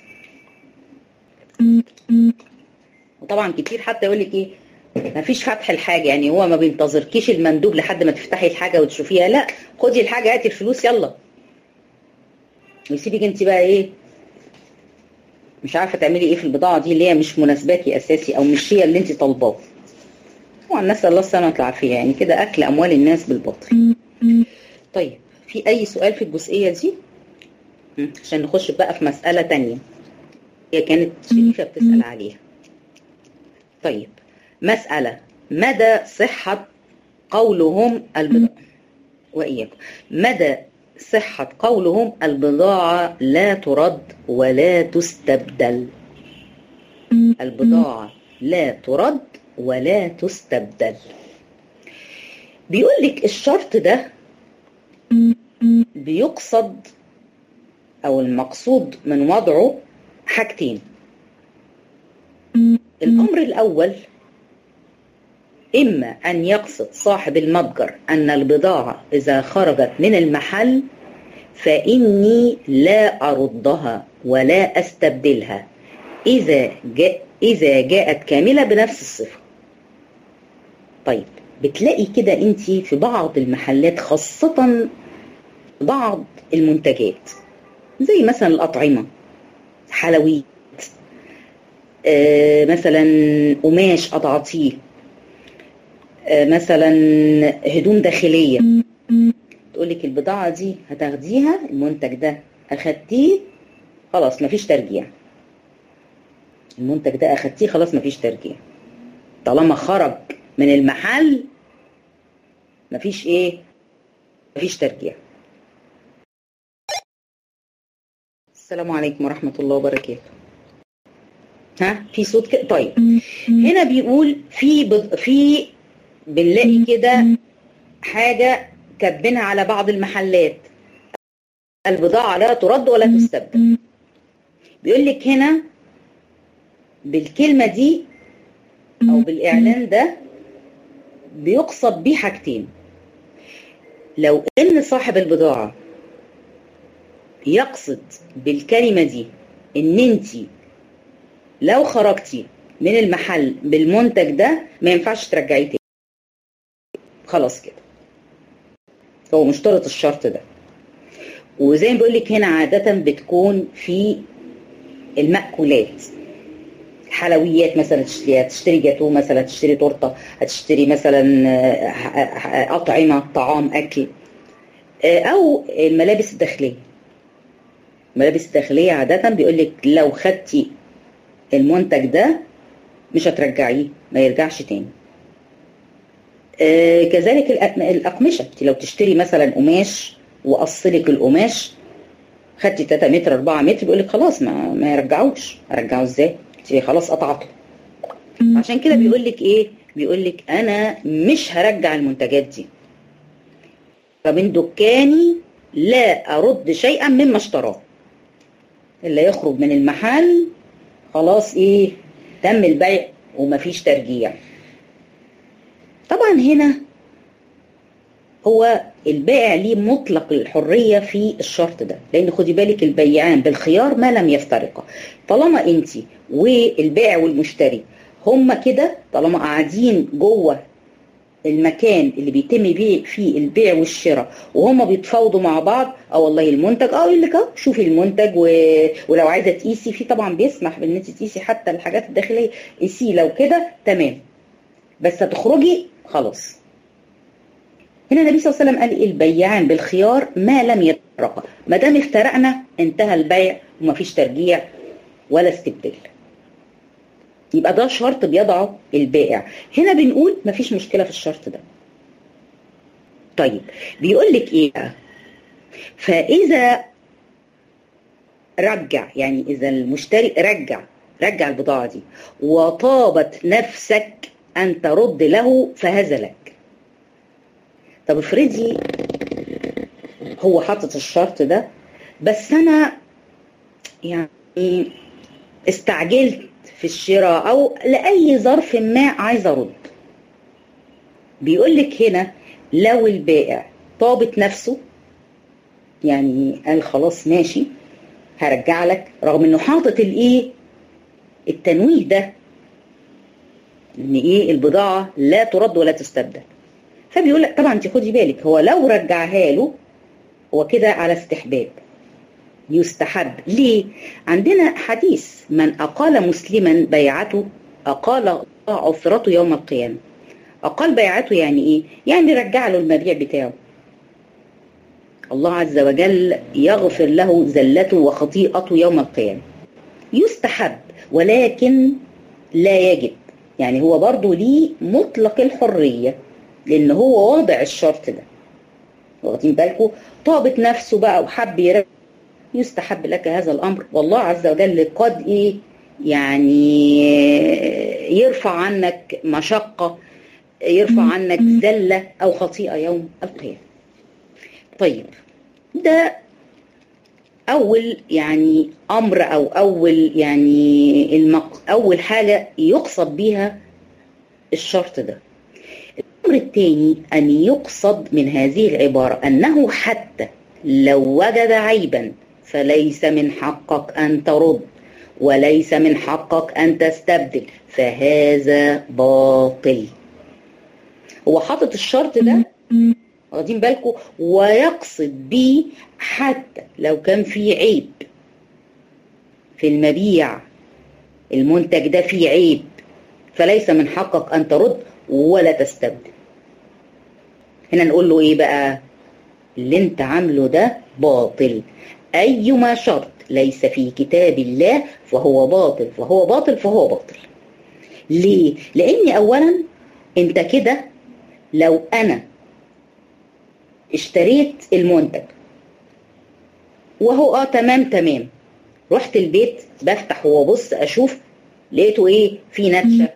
A: وطبعا كتير حتى يقول لك ايه ما فيش فتح الحاجه يعني هو ما بينتظركيش المندوب لحد ما تفتحي الحاجه وتشوفيها لا خدي الحاجه هاتي الفلوس يلا ويسيبك انت بقى ايه مش عارفه تعملي ايه في البضاعه دي اللي هي مش مناسباكي اساسي او مش هي اللي انت طالباه طبعا نسال الله السلامه والعافيه يعني كده اكل اموال الناس بالباطل طيب في اي سؤال في الجزئيه دي عشان نخش بقى في مساله تانية هي كانت شريفه بتسال عليها طيب مساله مدى صحه قولهم البضاعه واياكم مدى صحة قولهم البضاعة لا ترد ولا تستبدل البضاعة لا ترد ولا تستبدل بيقول لك الشرط ده بيقصد او المقصود من وضعه حاجتين الامر الاول إما أن يقصد صاحب المتجر أن البضاعة إذا خرجت من المحل فإني لا أردها ولا أستبدلها إذا جاء إذا جاءت كاملة بنفس الصفة. طيب بتلاقي كده أنت في بعض المحلات خاصة بعض المنتجات زي مثلا الأطعمة حلويات آه مثلا قماش قطعتيه آه مثلا هدوم داخلية تقول لك البضاعة دي هتاخديها المنتج ده أخدتيه خلاص مفيش ترجيع المنتج ده أخدتيه خلاص مفيش ترجيع طالما خرج من المحل مفيش إيه مفيش ترجيع السلام عليكم ورحمة الله وبركاته ها في صوت كده طيب هنا بيقول في بض... في بنلاقي كده حاجة كاتبينها على بعض المحلات البضاعة لا ترد ولا تستبدل بيقول لك هنا بالكلمة دي أو بالإعلان ده بيقصد بيه حاجتين لو إن صاحب البضاعة يقصد بالكلمة دي إن أنت لو خرجتي من المحل بالمنتج ده ما ينفعش ترجعيه تاني خلاص كده هو مشترط الشرط ده وزي ما بقول لك هنا عادة بتكون في المأكولات حلويات مثلا تشتري هتشتري جاتو مثلا تشتري تورته هتشتري مثلا أطعمة طعام أكل أو الملابس الداخلية الملابس الداخلية عادة بيقول لك لو خدتي المنتج ده مش هترجعيه ما يرجعش تاني آه كذلك الأقمشة انت لو تشتري مثلا قماش وقصلك القماش خدتي 3 متر 4 متر بيقول لك خلاص ما ما يرجعوش ارجعه ازاي انت خلاص قطعته عشان كده بيقول لك ايه بيقول لك انا مش هرجع المنتجات دي فمن دكاني لا ارد شيئا مما اشتراه اللي يخرج من المحل خلاص ايه تم البيع ومفيش ترجيع طبعا هنا هو البائع ليه مطلق الحرية في الشرط ده لأن خدي بالك البيعان بالخيار ما لم يفترقا طالما انت والبائع والمشتري هما كده طالما قاعدين جوه المكان اللي بيتم بيه فيه البيع والشراء وهما بيتفاوضوا مع بعض اه والله المنتج اه يقول لك اه شوفي المنتج و... ولو عايزه تقيسي في طبعا بيسمح بان انت تقيسي حتى الحاجات الداخليه قيسي لو كده تمام بس هتخرجي خلاص هنا النبي صلى الله عليه وسلم قال إيه البيعان بالخيار ما لم يتفرقا ما دام افترقنا انتهى البيع ومفيش ترجيع ولا استبدال يبقى ده شرط بيضعه البائع هنا بنقول مفيش مشكلة في الشرط ده طيب بيقول لك ايه بقى فاذا رجع يعني اذا المشتري رجع رجع البضاعة دي وطابت نفسك ان ترد له فهذا لك طب افرضي هو حاطط الشرط ده بس انا يعني استعجلت في الشراء او لاي ظرف ما عايزه ارد بيقول لك هنا لو البائع طابت نفسه يعني قال خلاص ماشي هرجع لك رغم انه حاطط الايه التنويه ده ان ايه البضاعه لا ترد ولا تستبدل فبيقول لك طبعا انت خدي بالك هو لو رجعها له هو كده على استحباب يستحب ليه عندنا حديث من أقال مسلما بيعته أقال عثرته يوم القيامة أقال بيعته يعني إيه يعني رجع له المبيع بتاعه الله عز وجل يغفر له زلته وخطيئته يوم القيامة يستحب ولكن لا يجب يعني هو برضه ليه مطلق الحرية لأن هو واضع الشرط ده واخدين بالكم طابت نفسه بقى وحب يرجع يستحب لك هذا الأمر والله عز وجل قد إيه يعني يرفع عنك مشقة يرفع عنك زلة أو خطيئة يوم القيامة طيب ده أول يعني أمر أو أول يعني المق... أول حاجة يقصد بيها الشرط ده الأمر الثاني أن يقصد من هذه العبارة أنه حتى لو وجد عيبا فليس من حقك أن ترد وليس من حقك أن تستبدل فهذا باطل هو حاطط الشرط ده واخدين بالكم ويقصد به حتى لو كان فيه عيب في المبيع المنتج ده فيه عيب فليس من حقك أن ترد ولا تستبدل هنا نقول له ايه بقى اللي انت عامله ده باطل ايما شرط ليس في كتاب الله فهو باطل فهو باطل فهو باطل ليه لان اولا انت كده لو انا اشتريت المنتج وهو اه تمام تمام رحت البيت بفتح وابص اشوف لقيته ايه في نتشه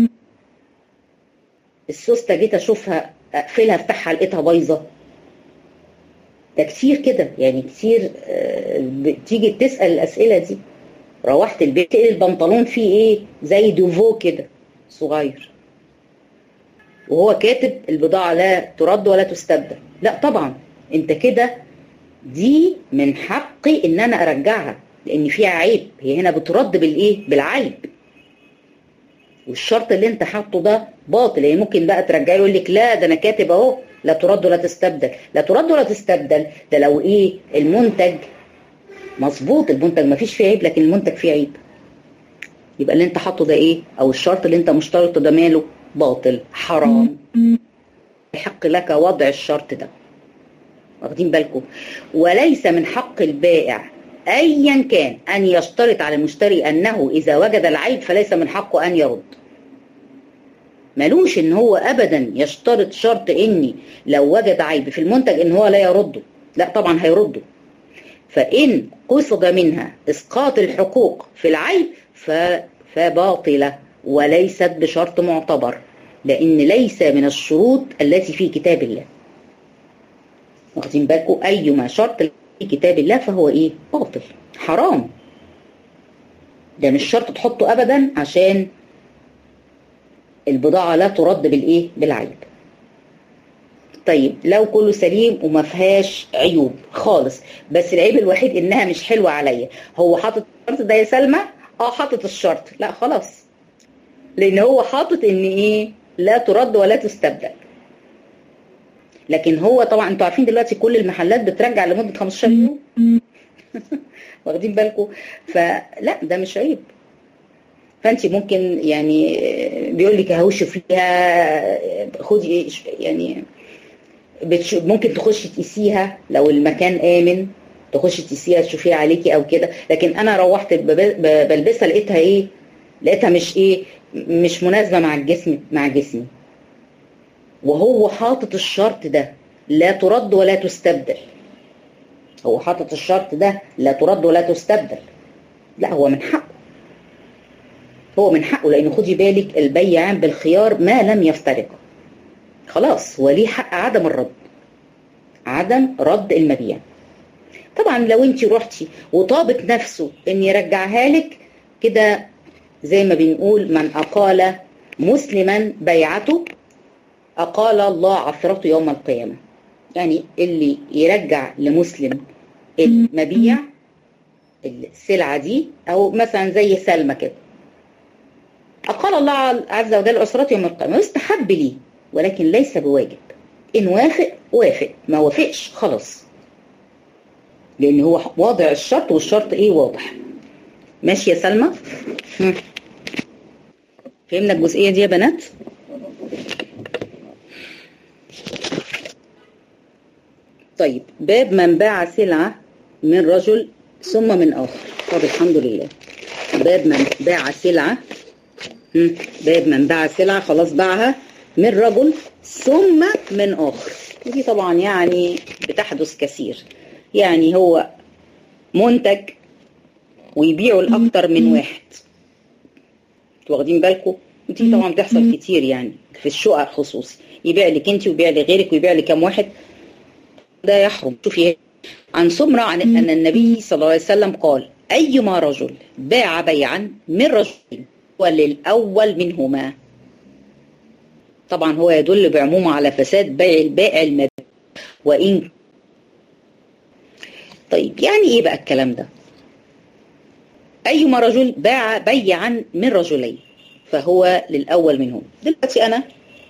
A: السوسته جيت اشوفها اقفلها افتحها لقيتها بايظه ده كتير كده يعني كتير بتيجي تسال الاسئله دي روحت البيت تلاقي البنطلون فيه ايه زي دوفو كده صغير وهو كاتب البضاعه لا ترد ولا تستبدل لا طبعا انت كده دي من حقي ان انا ارجعها لان فيها عيب هي هنا بترد بالايه بالعيب والشرط اللي انت حاطه ده باطل يعني ممكن بقى ترجعه يقول لك لا ده انا كاتب اهو لا ترد ولا تستبدل لا ترد ولا تستبدل ده لو ايه المنتج مظبوط المنتج ما فيش فيه عيب لكن المنتج فيه عيب يبقى اللي انت حاطه ده ايه او الشرط اللي انت مشترطه ده ماله باطل حرام يحق لك وضع الشرط ده واخدين بالكم وليس من حق البائع ايا كان ان يشترط على المشتري انه اذا وجد العيب فليس من حقه ان يرد ملوش ان هو ابدا يشترط شرط اني لو وجد عيب في المنتج ان هو لا يرده لا طبعا هيرده فان قصد منها اسقاط الحقوق في العيب ف... فباطله وليست بشرط معتبر لان ليس من الشروط التي في كتاب الله واخدين بالكم ايما شرط في كتاب الله فهو ايه باطل حرام ده مش شرط تحطه ابدا عشان البضاعه لا ترد بالايه بالعيب طيب لو كله سليم وما فيهاش عيوب خالص بس العيب الوحيد انها مش حلوه عليا هو حاطط الشرط ده يا سلمى اه حاطط الشرط لا خلاص لان هو حاطط ان ايه لا ترد ولا تستبدل لكن هو طبعا انتوا عارفين دلوقتي كل المحلات بترجع لمده 15 يوم واخدين بالكم فلا ده مش عيب فانت ممكن يعني بيقول لك اهو شوفيها خدي يعني ممكن تخشي تقيسيها لو المكان امن تخشي تقيسيها تشوفيها عليكي او كده لكن انا روحت بلبسها لقيتها ايه لقيتها مش ايه مش مناسبه مع الجسم مع جسمي وهو حاطط الشرط ده لا ترد ولا تستبدل هو حاطط الشرط ده لا ترد ولا تستبدل لا هو من حقه هو من حقه لانه خدي بالك البيعان بالخيار ما لم يفترقا خلاص هو ليه حق عدم الرد عدم رد المبيع طبعا لو انت رحتي وطابت نفسه ان يرجعها لك كده زي ما بنقول من اقال مسلما بيعته أقال الله عثرته يوم القيامة يعني اللي يرجع لمسلم المبيع السلعة دي أو مثلا زي سلمى كده أقال الله عز وجل عثرته يوم القيامة يستحب لي ولكن ليس بواجب إن وافق وافق ما وافقش خلاص لأن هو واضع الشرط والشرط إيه واضح ماشي يا سلمى فهمنا الجزئية دي يا بنات طيب باب من باع سلعة من رجل ثم من آخر طب الحمد لله باب من باع سلعة باب من باع سلعة خلاص باعها من رجل ثم من آخر ودي طبعا يعني بتحدث كثير يعني هو منتج ويبيعه لأكتر من واحد واخدين بالكم ودي طبعا بتحصل كتير يعني في الشقق خصوصي يبيع لك انت ويبيع لغيرك ويبيع لكام واحد ده يحرم شوفي عن سمرة عن أن النبي صلى الله عليه وسلم قال أيما رجل باع بيعا من رجل وللأول منهما طبعا هو يدل بعمومه على فساد بيع البائع المبيع وإن طيب يعني إيه بقى الكلام ده أيما رجل باع بيعا من رجلين فهو للأول منهم دلوقتي أنا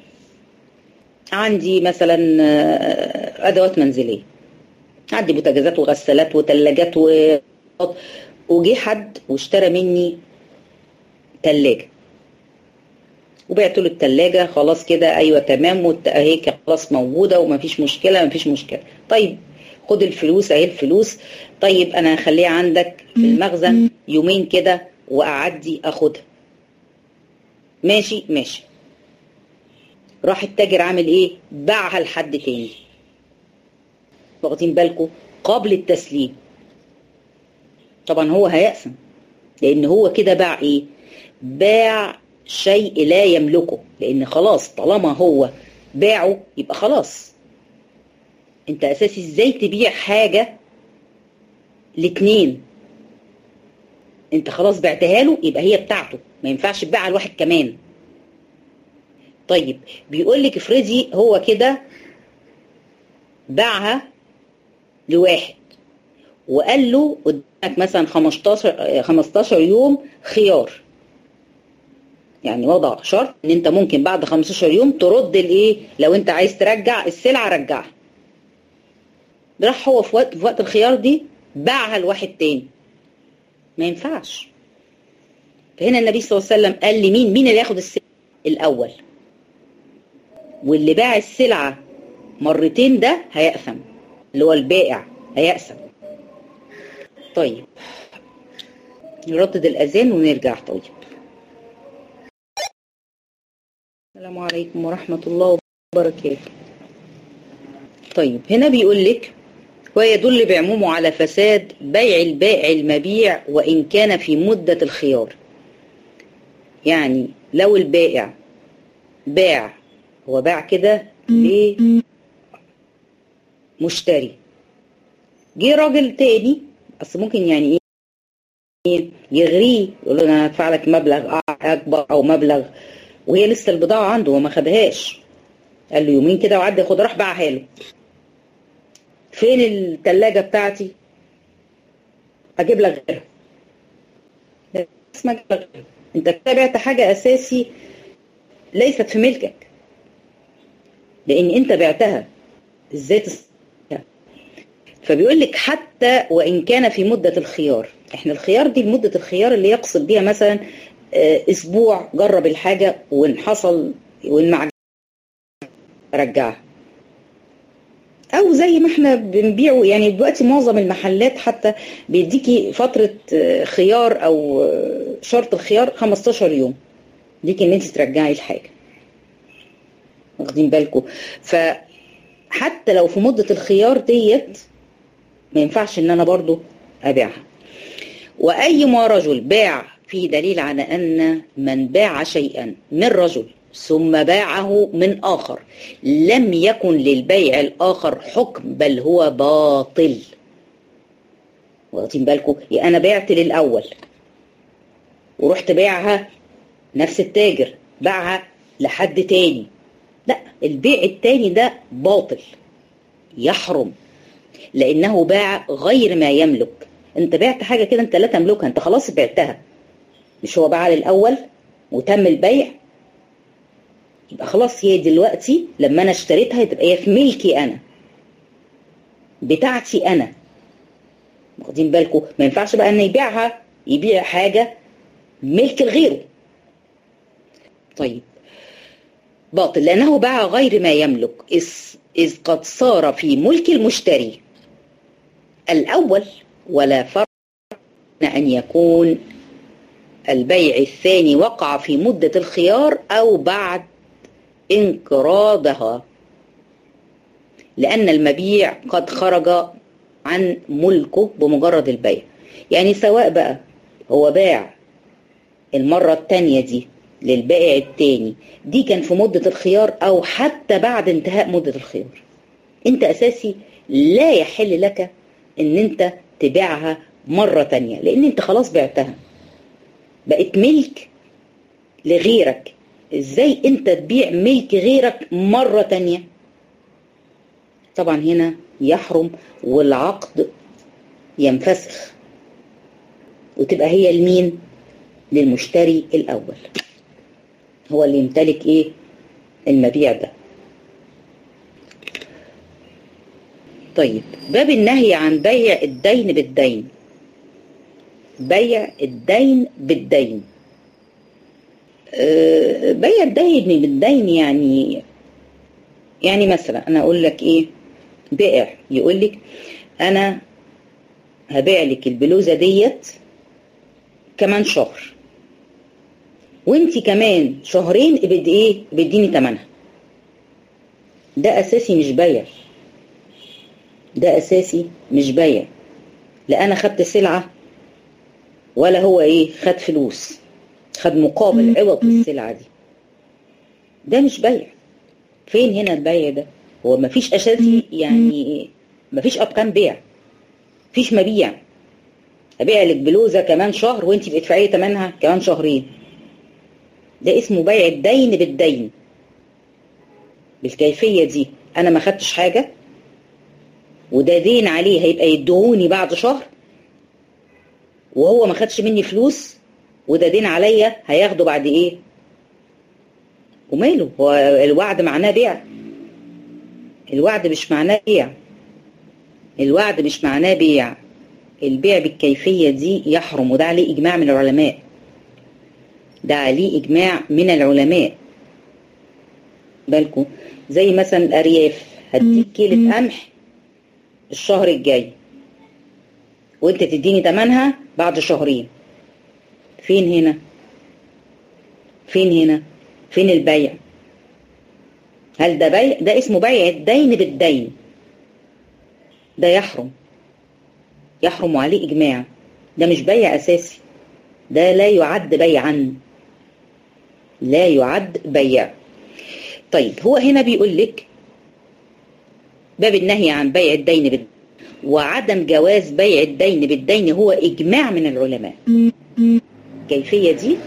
A: عندي مثلا أدوات منزلية عندي بوتاجازات وغسالات وثلاجات و... وجي حد واشترى مني ثلاجة وبعت له الثلاجة خلاص كده أيوة تمام اهي خلاص موجودة ومفيش مشكلة مفيش مشكلة طيب خد الفلوس اهي الفلوس طيب أنا هخليها عندك في المخزن يومين كده وأعدي أخدها ماشي ماشي راح التاجر عامل ايه باعها لحد تاني واخدين بالكم قبل التسليم طبعا هو هيقسم لان هو كده باع ايه باع شيء لا يملكه لان خلاص طالما هو باعه يبقى خلاص انت اساسي ازاي تبيع حاجة لاتنين انت خلاص بعتها له يبقى هي بتاعته ما ينفعش تبيعها لواحد كمان طيب بيقول لك افرضي هو كده باعها لواحد وقال له قدامك مثلا 15 15 يوم خيار يعني وضع شرط ان انت ممكن بعد 15 يوم ترد الايه لو انت عايز ترجع السلعه رجعها راح هو في وقت في وقت الخيار دي باعها لواحد تاني ما ينفعش فهنا النبي صلى الله عليه وسلم قال لي مين مين اللي ياخد السلعه الاول واللي باع السلعه مرتين ده هيأثم اللي هو البائع هيأثم طيب نردد الأذان ونرجع طيب السلام عليكم ورحمة الله وبركاته طيب هنا بيقول لك ويدل بعمومه على فساد بيع البائع المبيع وإن كان في مدة الخيار يعني لو البائع باع هو باع كده لمشتري جه راجل تاني اصل ممكن يعني ايه يغريه يقول له انا هدفع لك مبلغ اكبر او مبلغ وهي لسه البضاعه عنده وما خدهاش قال له يومين كده وعدى ياخد راح باعها له فين الثلاجه بتاعتي اجيب لك غيرها اسمها غيرها انت كده بعت حاجه اساسي ليست في ملكك لان انت بعتها ازاي تستطيع فبيقول لك حتى وان كان في مده الخيار احنا الخيار دي مده الخيار اللي يقصد بيها مثلا اسبوع جرب الحاجه وان حصل وان ما رجعها او زي ما احنا بنبيعه يعني دلوقتي معظم المحلات حتى بيديكي فتره خيار او شرط الخيار 15 يوم ليكي ان انت ترجعي الحاجه واخدين بالكم فحتى لو في مده الخيار ديت ما ينفعش ان انا برضو ابيعها وايما رجل باع في دليل على ان من باع شيئا من رجل ثم باعه من اخر لم يكن للبيع الاخر حكم بل هو باطل واخدين بالكم يعني انا بعت للاول ورحت باعها نفس التاجر باعها لحد تاني لا البيع التاني ده باطل يحرم لانه باع غير ما يملك انت بعت حاجه كده انت لا تملكها انت خلاص بعتها مش هو باع للاول وتم البيع يبقى خلاص هي دلوقتي لما انا اشتريتها تبقى هي في ملكي انا بتاعتي انا واخدين بالكم ما ينفعش بقى ان يبيعها يبيع حاجه ملك لغيره طيب باطل لانه باع غير ما يملك اذ اذ قد صار في ملك المشتري الاول ولا فرق ان يكون البيع الثاني وقع في مده الخيار او بعد انقراضها لأن المبيع قد خرج عن ملكه بمجرد البيع يعني سواء بقى هو باع المرة التانية دي للبائع التاني دي كان في مدة الخيار أو حتى بعد انتهاء مدة الخيار انت أساسي لا يحل لك ان انت تبيعها مرة تانية لان انت خلاص بعتها بقت ملك لغيرك ازاي انت تبيع ملك غيرك مرة تانية طبعا هنا يحرم والعقد ينفسخ وتبقى هي لمين للمشتري الاول هو اللي يمتلك ايه المبيع ده طيب باب النهي عن بيع الدين بالدين بيع الدين بالدين أه بيع الدين بالدين يعني يعني مثلا انا اقول لك ايه بائع يقول لك انا هبيع لك البلوزه ديت كمان شهر وانت كمان شهرين بدي ايه بديني تمنها ده اساسي مش بيع ده اساسي مش بيع لا انا خدت سلعه ولا هو ايه خد فلوس خد مقابل عوض السلعه دي ده مش بيع فين هنا البيع ده هو مفيش اساسي يعني مفيش ارقام بيع مفيش مبيع ابيع لك بلوزه كمان شهر وانت بتدفعي ثمنها كمان شهرين ده اسمه بيع الدين بالدين بالكيفيه دي انا ما خدتش حاجه وده دين عليه هيبقى يدهوني بعد شهر وهو ما خدش مني فلوس وده دين عليا هياخده بعد ايه وماله هو الوعد معناه بيع الوعد مش معناه بيع الوعد مش معناه بيع البيع بالكيفية دي يحرم وده عليه إجماع من العلماء ده عليه إجماع من العلماء بالكم زي مثلا الأرياف هديك كيلة قمح الشهر الجاي وانت تديني تمنها بعد شهرين فين هنا فين هنا فين البيع هل ده بيع ده اسمه بيع الدين بالدين ده يحرم يحرم عليه إجماع ده مش بيع أساسي ده لا يعد بيعا لا يعد بيع طيب هو هنا بيقول لك باب النهي عن بيع الدين بالدين وعدم جواز بيع الدين بالدين هو إجماع من العلماء الكيفية دي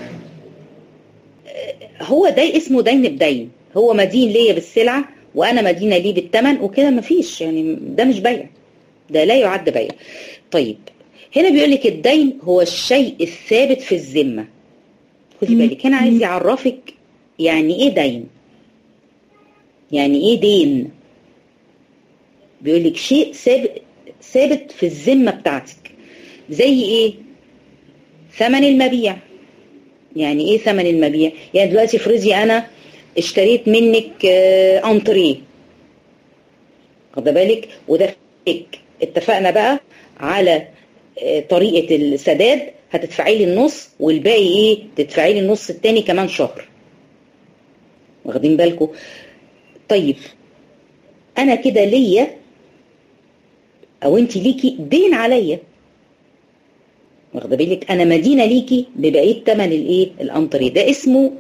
A: هو ده اسمه دين بدين هو مدين ليا بالسلعة وأنا مدينة ليه بالثمن وكده مفيش يعني ده مش بيع ده لا يعد بيع طيب هنا بيقول لك الدين هو الشيء الثابت في الذمة خدي بالك هنا عايز يعرفك يعني ايه دين يعني ايه دين بيقول لك شيء ثابت ثابت في الذمة بتاعتك زي ايه ثمن المبيع يعني ايه ثمن المبيع يعني دلوقتي افرضي انا اشتريت منك انتريه واخده بالك وده فيك اتفقنا بقى على طريقة السداد هتدفعي لي النص والباقي ايه تدفعي لي النص التاني كمان شهر واخدين بالكم طيب انا كده ليا او انت ليكي دين عليا واخده بالك انا مدينه ليكي ببقيه ثمن الايه الانطري ده اسمه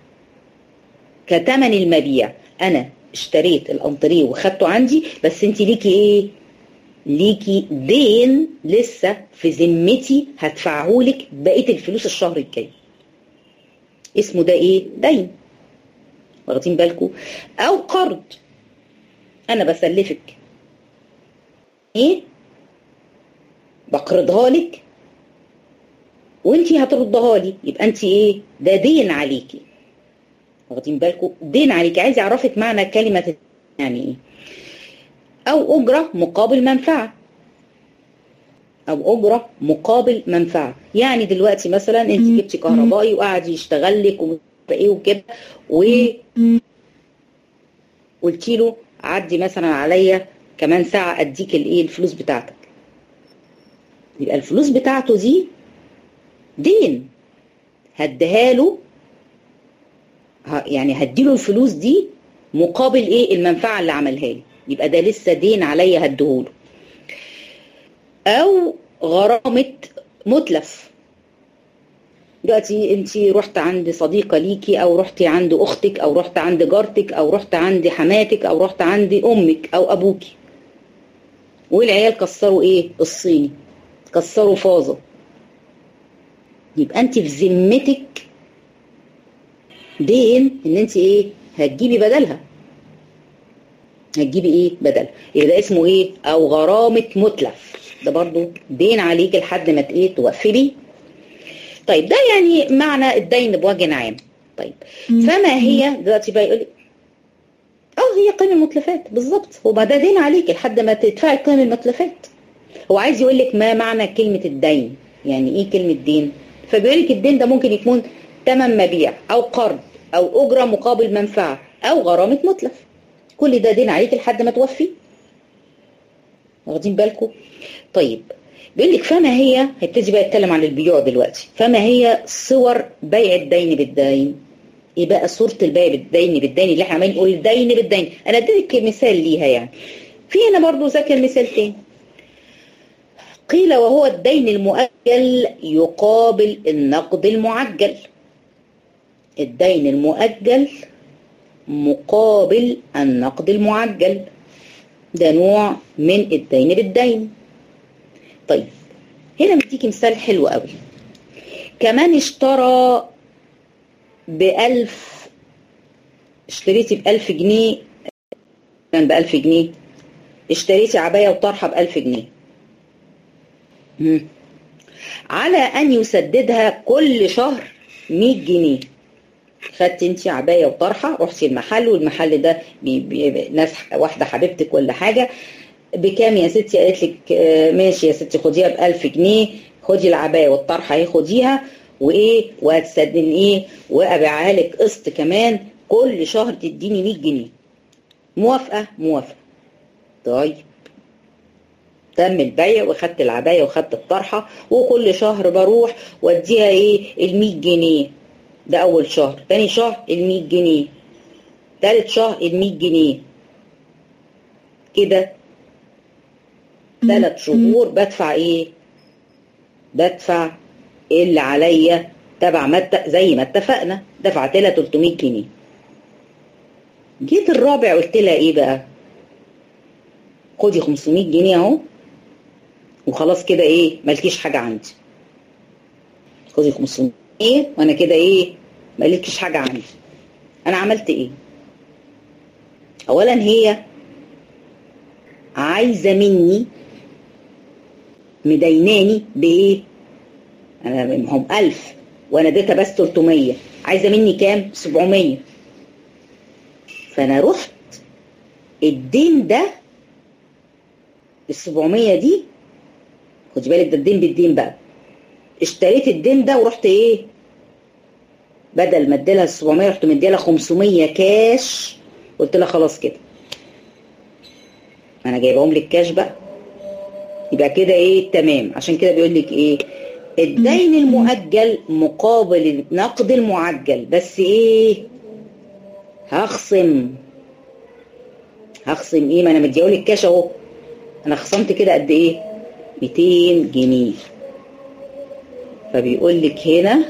A: كتمن المبيع انا اشتريت الانطريه وخدته عندي بس انت ليكي ايه ليكي دين لسه في ذمتي هدفعه لك بقيه الفلوس الشهر الجاي اسمه ده ايه دين واخدين بالكم او قرض انا بسلفك ايه بقرضها لك وانتي هتردها لي يبقى انت ايه ده دين عليكي واخدين بالكم دين عليكي عايز اعرفك معنى كلمه يعني ايه او اجره مقابل منفعه او اجره مقابل منفعه يعني دلوقتي مثلا انت جبتي كهربائي وقعد يشتغل لك ايه وكده و قلتي له عدي مثلا عليا كمان ساعه اديك الايه الفلوس بتاعتك يبقى الفلوس بتاعته دي دين هديها له يعني هديله الفلوس دي مقابل ايه المنفعه اللي عملها لي يبقى ده لسه دين عليا هديهوله او غرامه متلف دلوقتي انت رحت عند صديقه ليكي او رحتي عند اختك او رحت عند جارتك او رحت عند حماتك او رحت عند امك او ابوكي والعيال كسروا ايه الصيني كسروا فازه يبقى انت في ذمتك دين ان انت ايه هتجيبي بدلها هتجيبي ايه بدل يبقى ده اسمه ايه او غرامة متلف ده برضو دين عليك لحد ما ايه توفي بيه طيب ده يعني معنى الدين بوجه عام طيب فما هي دلوقتي بقى يقول اه هي قيمة المتلفات بالظبط هو ده دين عليك لحد ما تدفعي قيمة المتلفات هو عايز يقول لك ما معنى كلمة الدين يعني ايه كلمة دين فبيقول لك الدين ده ممكن يكون ثمن مبيع او قرض او اجرة مقابل منفعة او غرامة متلف كل ده دين عليك لحد ما توفي واخدين بالكم طيب بيقول لك فما هي هيبتدي بقى يتكلم عن البيوع دلوقتي فما هي صور بيع الدين بالدين ايه بقى صورة البيع بالدين بالدين اللي احنا عمالين نقول الدين بالدين انا اديتك مثال ليها يعني في هنا برضو ذاكر مثال تاني قيل وهو الدين المؤجل يقابل النقد المعجل الدين المؤجل مقابل النقد المعجل ده نوع من الدين بالدين طيب هنا مديكي مثال حلو قوي كمان اشترى بألف اشتريتي بألف جنيه كان بألف جنيه اشتريتي عباية وطرحة بألف جنيه مم. على أن يسددها كل شهر 100 جنيه خدت انت عبايه وطرحه رحتي المحل والمحل ده بي بي ناس واحده حبيبتك ولا حاجه بكام يا ستي قالت لك ماشي يا ستي خديها ب 1000 جنيه خدي العبايه والطرحه اهي خديها وايه وهتسدني ايه وابيعها لك قسط كمان كل شهر تديني 100 جنيه موافقه موافقه طيب تم البيع واخدت العبايه واخدت الطرحه وكل شهر بروح واديها ايه ال 100 جنيه ده اول شهر تاني شهر ال 100 جنيه تالت شهر ال 100 جنيه كده ثلاث شهور بدفع ايه بدفع اللي عليا تبع ما زي ما اتفقنا دفعت لها 300 جنيه جيت الرابع قلت لها ايه بقى خدي 500 جنيه اهو وخلاص كده ايه مالكيش حاجه عندي خدي 500 ايه وانا كده ايه مالكيش حاجه عندي انا عملت ايه اولا هي عايزه مني مديناني بايه انا هم 1000 وانا اديتها بس 300 عايزه مني كام 700 فانا رحت الدين ده ال 700 دي خدي بالك ده الدين بالدين بقى اشتريت الدين ده ورحت ايه بدل ما اديلها ال 700 رحت مديلها 500 كاش قلت لها خلاص كده انا جايبهم لك كاش بقى يبقى كده ايه تمام عشان كده بيقول لك ايه الدين المؤجل مقابل النقد المعجل بس ايه هخصم هخصم ايه ما انا مديهولك كاش اهو انا خصمت كده قد ايه 200 جنيه فبيقول لك هنا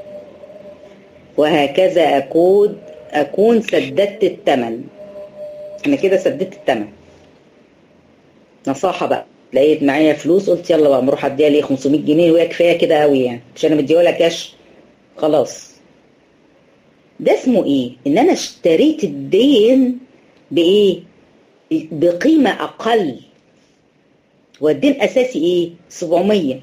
A: وهكذا أكون أكون سددت الثمن أنا كده سددت الثمن نصاحة بقى لقيت معايا فلوس قلت يلا بقى نروح اديها ليه 500 جنيه وهي كفايه كده قوي يعني مش انا مديها لها كاش خلاص ده اسمه ايه ان انا اشتريت الدين بايه بقيمه اقل والدين اساسي ايه 700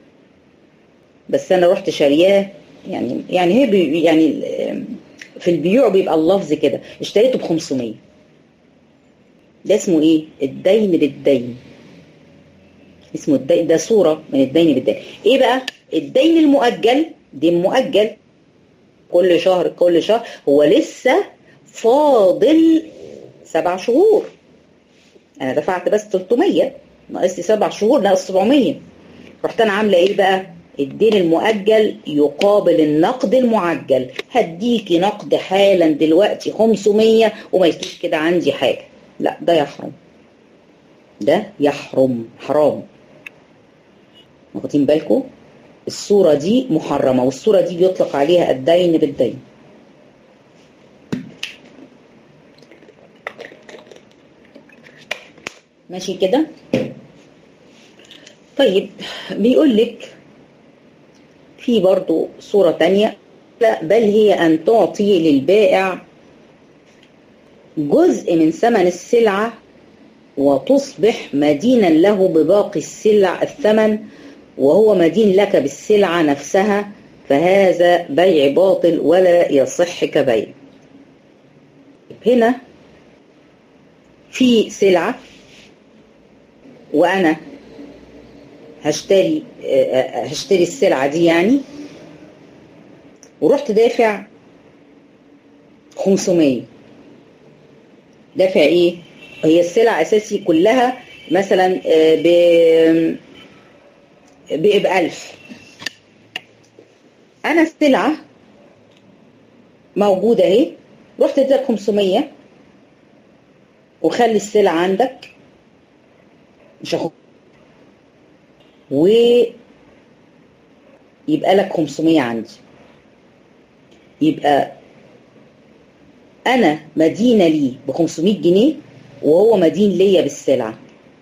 A: بس انا رحت شارياه يعني يعني هي بي يعني في البيوع بيبقى اللفظ كده اشتريته ب 500 ده اسمه ايه الدين بالدين اسمه الدين ده صورة من الدين بالدين ايه بقى الدين المؤجل دين مؤجل كل شهر كل شهر هو لسه فاضل سبع شهور انا دفعت بس 300 ناقص لي سبع شهور ناقص 700 رحت انا عامله ايه بقى الدين المؤجل يقابل النقد المعجل هديكي نقد حالا دلوقتي 500 ومالكيش كده عندي حاجه لا ده يحرم ده يحرم حرام واخدين بالكم الصورة دي محرمة والصورة دي بيطلق عليها الدين بالدين ماشي كده طيب بيقول لك في برضو صورة تانية لا بل هي أن تعطي للبائع جزء من ثمن السلعة وتصبح مدينا له بباقي السلع الثمن وهو مدين لك بالسلعة نفسها فهذا بيع باطل ولا يصح كبيع هنا في سلعة وأنا هشتري هشتري السلعة دي يعني ورحت دافع 500 دافع ايه هي السلع اساسي كلها مثلا ب ب 1000 انا السلعه موجوده اهي رحت اديتك 500 وخلي السلعه عندك مش هاخد و يبقى لك 500 عندي يبقى انا مدينه لي ب 500 جنيه وهو مدين ليا بالسلعه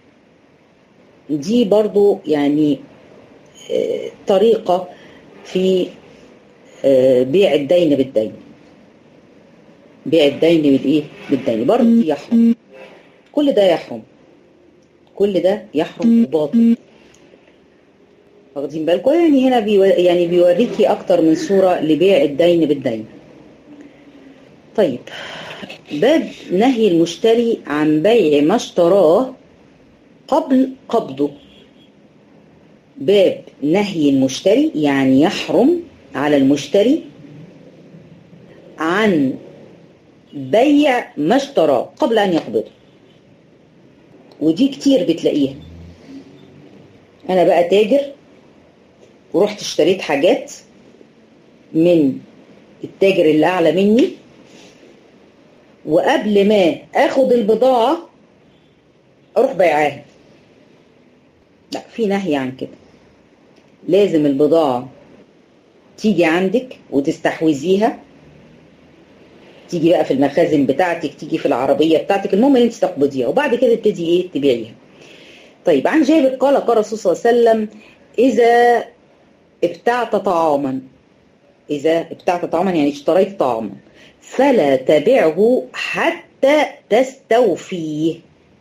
A: دي برضو يعني طريقه في بيع الدين بالدين بيع الدين بالايه بالدين برضو يحرم كل ده يحرم كل ده يحرم وباطل واخدين بالكم يعني هنا بيو يعني بيوريكي اكتر من صوره لبيع الدين بالدين طيب باب نهي المشتري عن بيع ما اشتراه قبل قبضه باب نهي المشتري يعني يحرم على المشتري عن بيع ما اشتراه قبل ان يقبضه ودي كتير بتلاقيها انا بقى تاجر ورحت اشتريت حاجات من التاجر اللي اعلى مني وقبل ما اخد البضاعة اروح بيعاها لا في نهي عن كده لازم البضاعة تيجي عندك وتستحوذيها تيجي بقى في المخازن بتاعتك تيجي في العربية بتاعتك المهم ان انت تقبضيها وبعد كده تبتدي ايه تبيعيها طيب عن جابر قال قال الرسول صلى الله عليه وسلم اذا ابتعت طعاما اذا ابتعت طعاما يعني اشتريت طعاما فلا تبعه حتى تستوفيه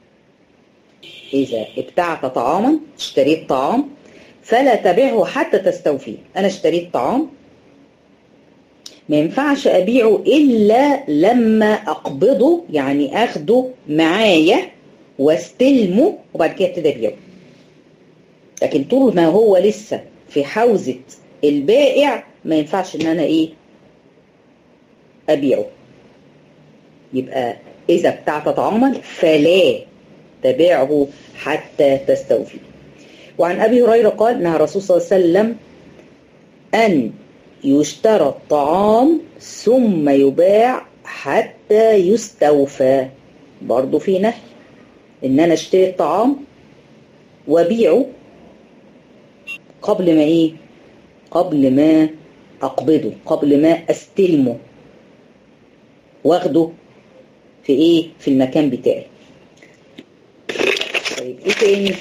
A: إذا ابتعت طعاما اشتريت طعام فلا تبعه حتى تستوفيه أنا اشتريت طعام ما ينفعش أبيعه إلا لما أقبضه يعني أخده معايا واستلمه وبعد كده ابتدي أبيعه لكن طول ما هو لسه في حوزة البائع ما ينفعش إن أنا إيه أبيعه يبقى إذا ابتعت طعاما فلا تبيعه حتى تستوفي وعن أبي هريرة قال نهى الرسول صلى الله عليه وسلم أن يشترى الطعام ثم يباع حتى يستوفى برضو في نهي إن أنا اشتري الطعام وأبيعه قبل ما إيه قبل ما أقبضه قبل ما أستلمه واخده في ايه في المكان بتاعي طيب ايه تاني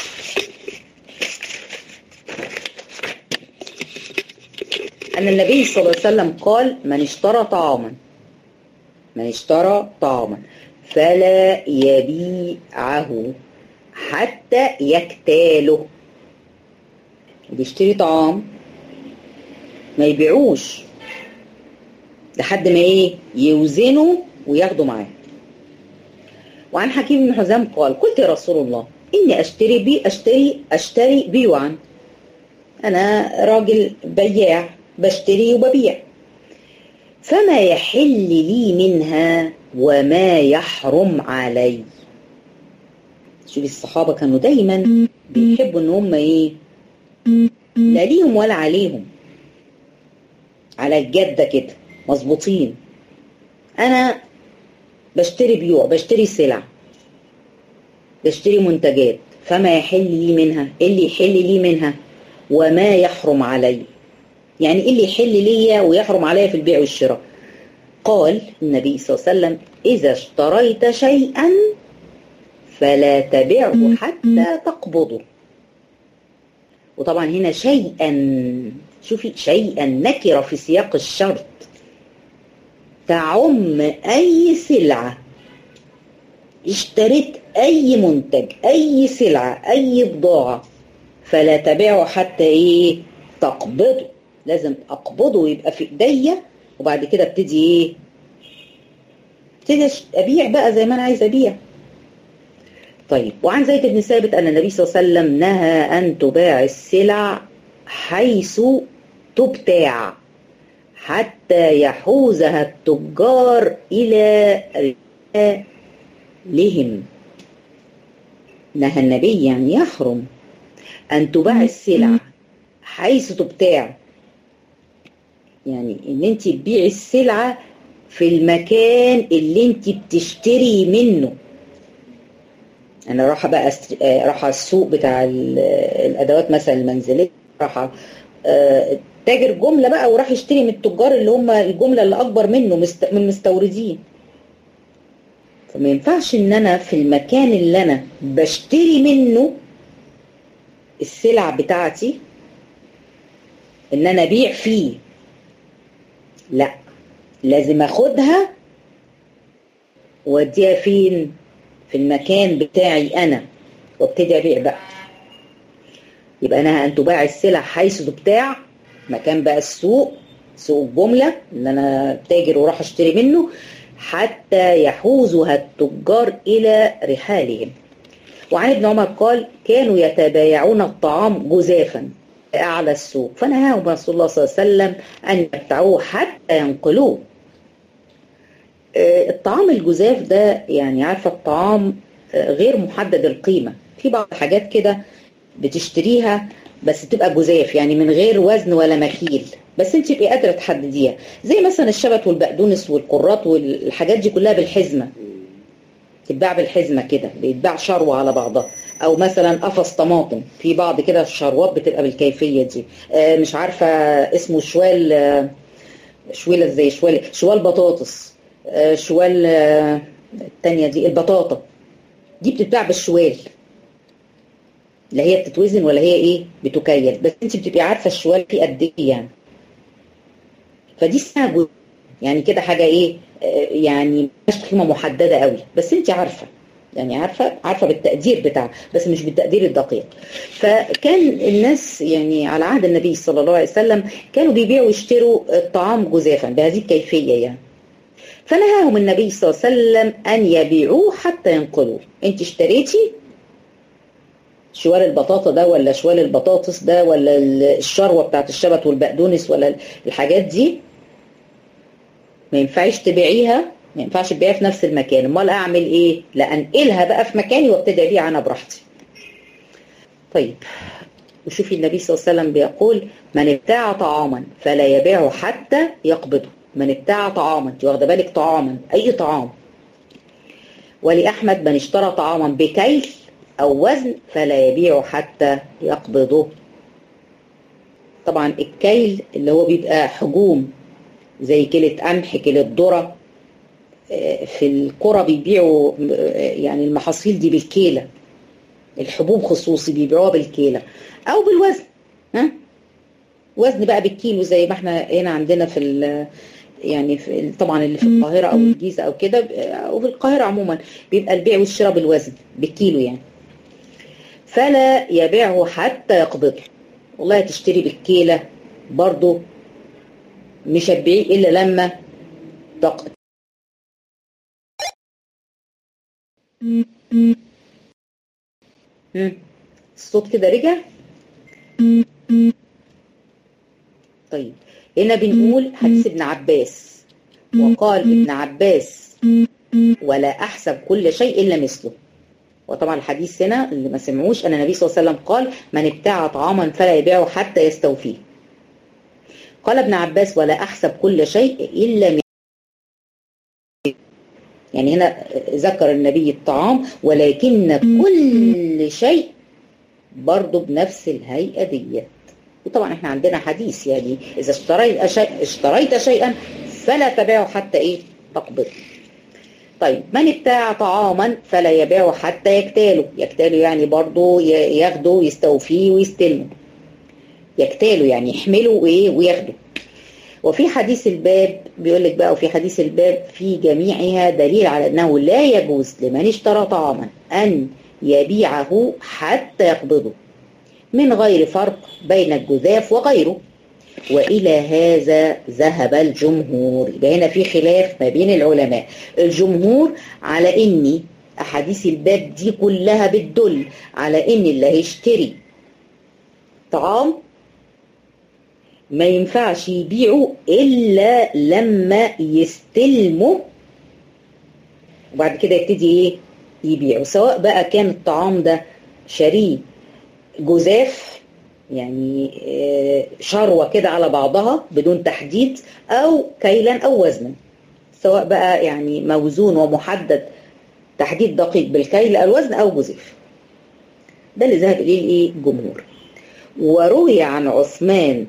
A: ان النبي صلى الله عليه وسلم قال من اشترى طعاما من اشترى طعاما فلا يبيعه حتى يكتاله بيشتري طعام ما يبيعوش لحد ما ايه يوزنه وياخده معاه وعن حكيم بن حزام قال قلت يا رسول الله اني اشتري بي اشتري اشتري بيوعا انا راجل بياع بشتري وببيع فما يحل لي منها وما يحرم علي شوفي الصحابه كانوا دايما بيحبوا ان هم ايه لا ليهم ولا عليهم على الجده كده مظبوطين انا بشتري بيوع بشتري سلع بشتري منتجات فما يحل لي منها ايه اللي يحل لي منها وما يحرم علي يعني ايه اللي يحل ليا ويحرم عليا في البيع والشراء قال النبي صلى الله عليه وسلم اذا اشتريت شيئا فلا تبعه حتى تقبضه وطبعا هنا شيئا شوفي شيئا نكرة في سياق الشرط تعم أي سلعة اشتريت أي منتج أي سلعة أي بضاعة فلا تبيعه حتى إيه تقبضه لازم أقبضه ويبقى في إيديا وبعد كده ابتدي إيه ابتدي أبيع بقى زي ما أنا عايز أبيع طيب وعن زيد بن ثابت أن النبي صلى الله عليه وسلم نهى أن تباع السلع حيث تبتاع حتى يحوزها التجار إلى رجالهم نهى النبي يعني يحرم أن تباع السلع حيث تبتاع يعني ان انت تبيعي السلعة في المكان اللي انت بتشتري منه انا رايحه بقى أست... رايحه السوق بتاع الادوات مثلا المنزليه رايحه تاجر جمله بقى وراح يشتري من التجار اللي هم الجمله اللي اكبر منه مست... من المستوردين فما ينفعش ان انا في المكان اللي انا بشتري منه السلع بتاعتي ان انا ابيع فيه لا لازم اخدها واديها فين في المكان بتاعي انا وابتدي ابيع بقى يبقى انا ان تباع السلع حيث تبتاع مكان بقى السوق سوق الجملة اللي انا تاجر وراح اشتري منه حتى يحوزها التجار الى رحالهم وعن ابن عمر قال كانوا يتبايعون الطعام جزافا اعلى السوق فنهاهم رسول الله صلى الله عليه وسلم ان يبتعوه حتى ينقلوه الطعام الجزاف ده يعني عارفه الطعام غير محدد القيمه في بعض الحاجات كده بتشتريها بس تبقى جزاف يعني من غير وزن ولا مكيل بس انت تبقي قادره تحدديها زي مثلا الشبت والبقدونس والكرات والحاجات دي كلها بالحزمه تتباع بالحزمه كده بيتباع شروه على بعضها او مثلا قفص طماطم في بعض كده الشروات بتبقى بالكيفيه دي آه مش عارفه اسمه شوال آه شويله ازاي شوال شوال بطاطس آه شوال الثانيه دي البطاطا دي بتتباع بالشوال لا هي بتتوزن ولا هي ايه بتكيل بس انت بتبقي عارفه الشوال فيه قد ايه يعني فدي اسمها جزء يعني كده حاجه ايه يعني مش قيمه محدده قوي بس انت عارفه يعني عارفه عارفه بالتقدير بتاعها بس مش بالتقدير الدقيق فكان الناس يعني على عهد النبي صلى الله عليه وسلم كانوا بيبيعوا ويشتروا الطعام جزافا بهذه الكيفيه يعني فنهاهم النبي صلى الله عليه وسلم ان يبيعوه حتى ينقلوه انت اشتريتي شوال البطاطا ده ولا شوال البطاطس ده ولا الشروه بتاعت الشبت والبقدونس ولا الحاجات دي ما ينفعش تبيعيها ما ينفعش تبيعها في نفس المكان امال اعمل ايه لا انقلها بقى في مكاني وابتدي ابيع انا براحتي طيب وشوفي النبي صلى الله عليه وسلم بيقول من ابتاع طعاما فلا يبيعه حتى يقبضه من ابتاع طعاما انت واخده بالك طعاما اي طعام ولاحمد من اشترى طعاما بكيل او وزن فلا يبيعه حتى يقبضه طبعا الكيل اللي هو بيبقى حجوم زي كيلة قمح كيلة ذرة في القرى بيبيعوا يعني المحاصيل دي بالكيلة الحبوب خصوصي بيبيعوها بالكيلة او بالوزن ها وزن بقى بالكيلو زي ما احنا هنا عندنا في يعني في طبعا اللي في القاهرة او الجيزة او كده او في القاهرة عموما بيبقى البيع والشراء بالوزن بالكيلو يعني فلا يبيعه حتى يقبضه والله تشتري بالكيلة برضو مش هتبيعيه الا لما تق... الصوت كده رجع طيب هنا بنقول حديث ابن عباس وقال ابن عباس ولا احسب كل شيء الا مثله وطبعا الحديث هنا اللي ما سمعوش ان النبي صلى الله عليه وسلم قال من ابتاع طعاما فلا يبيعه حتى يستوفيه قال ابن عباس ولا احسب كل شيء الا من يعني هنا ذكر النبي الطعام ولكن كل شيء برضه بنفس الهيئه ديت وطبعا احنا عندنا حديث يعني اذا اشتريت شيء اشتريت شيئا فلا تبيعه حتى ايه تقبض طيب من ابتاع طعاما فلا يبيعه حتى يكتاله يكتاله يعني برضه ياخده يستوفيه ويستلمه يكتالوا يعني يحملوا وايه وياخدوا وفي حديث الباب بيقول لك بقى وفي حديث الباب في جميعها دليل على انه لا يجوز لمن اشترى طعاما ان يبيعه حتى يقبضه من غير فرق بين الجذاف وغيره وإلى هذا ذهب الجمهور يبقى هنا في خلاف ما بين العلماء الجمهور على إن أحاديث الباب دي كلها بتدل على إن اللي هيشتري طعام ما ينفعش يبيعه إلا لما يستلمه وبعد كده يبتدي إيه يبيعه سواء بقى كان الطعام ده شاريه جزاف يعني شروة كده على بعضها بدون تحديد أو كيلا أو وزنا سواء بقى يعني موزون ومحدد تحديد دقيق بالكيل أو الوزن أو جزاف ده اللي ذهب إليه الإيه الجمهور وروي عن عثمان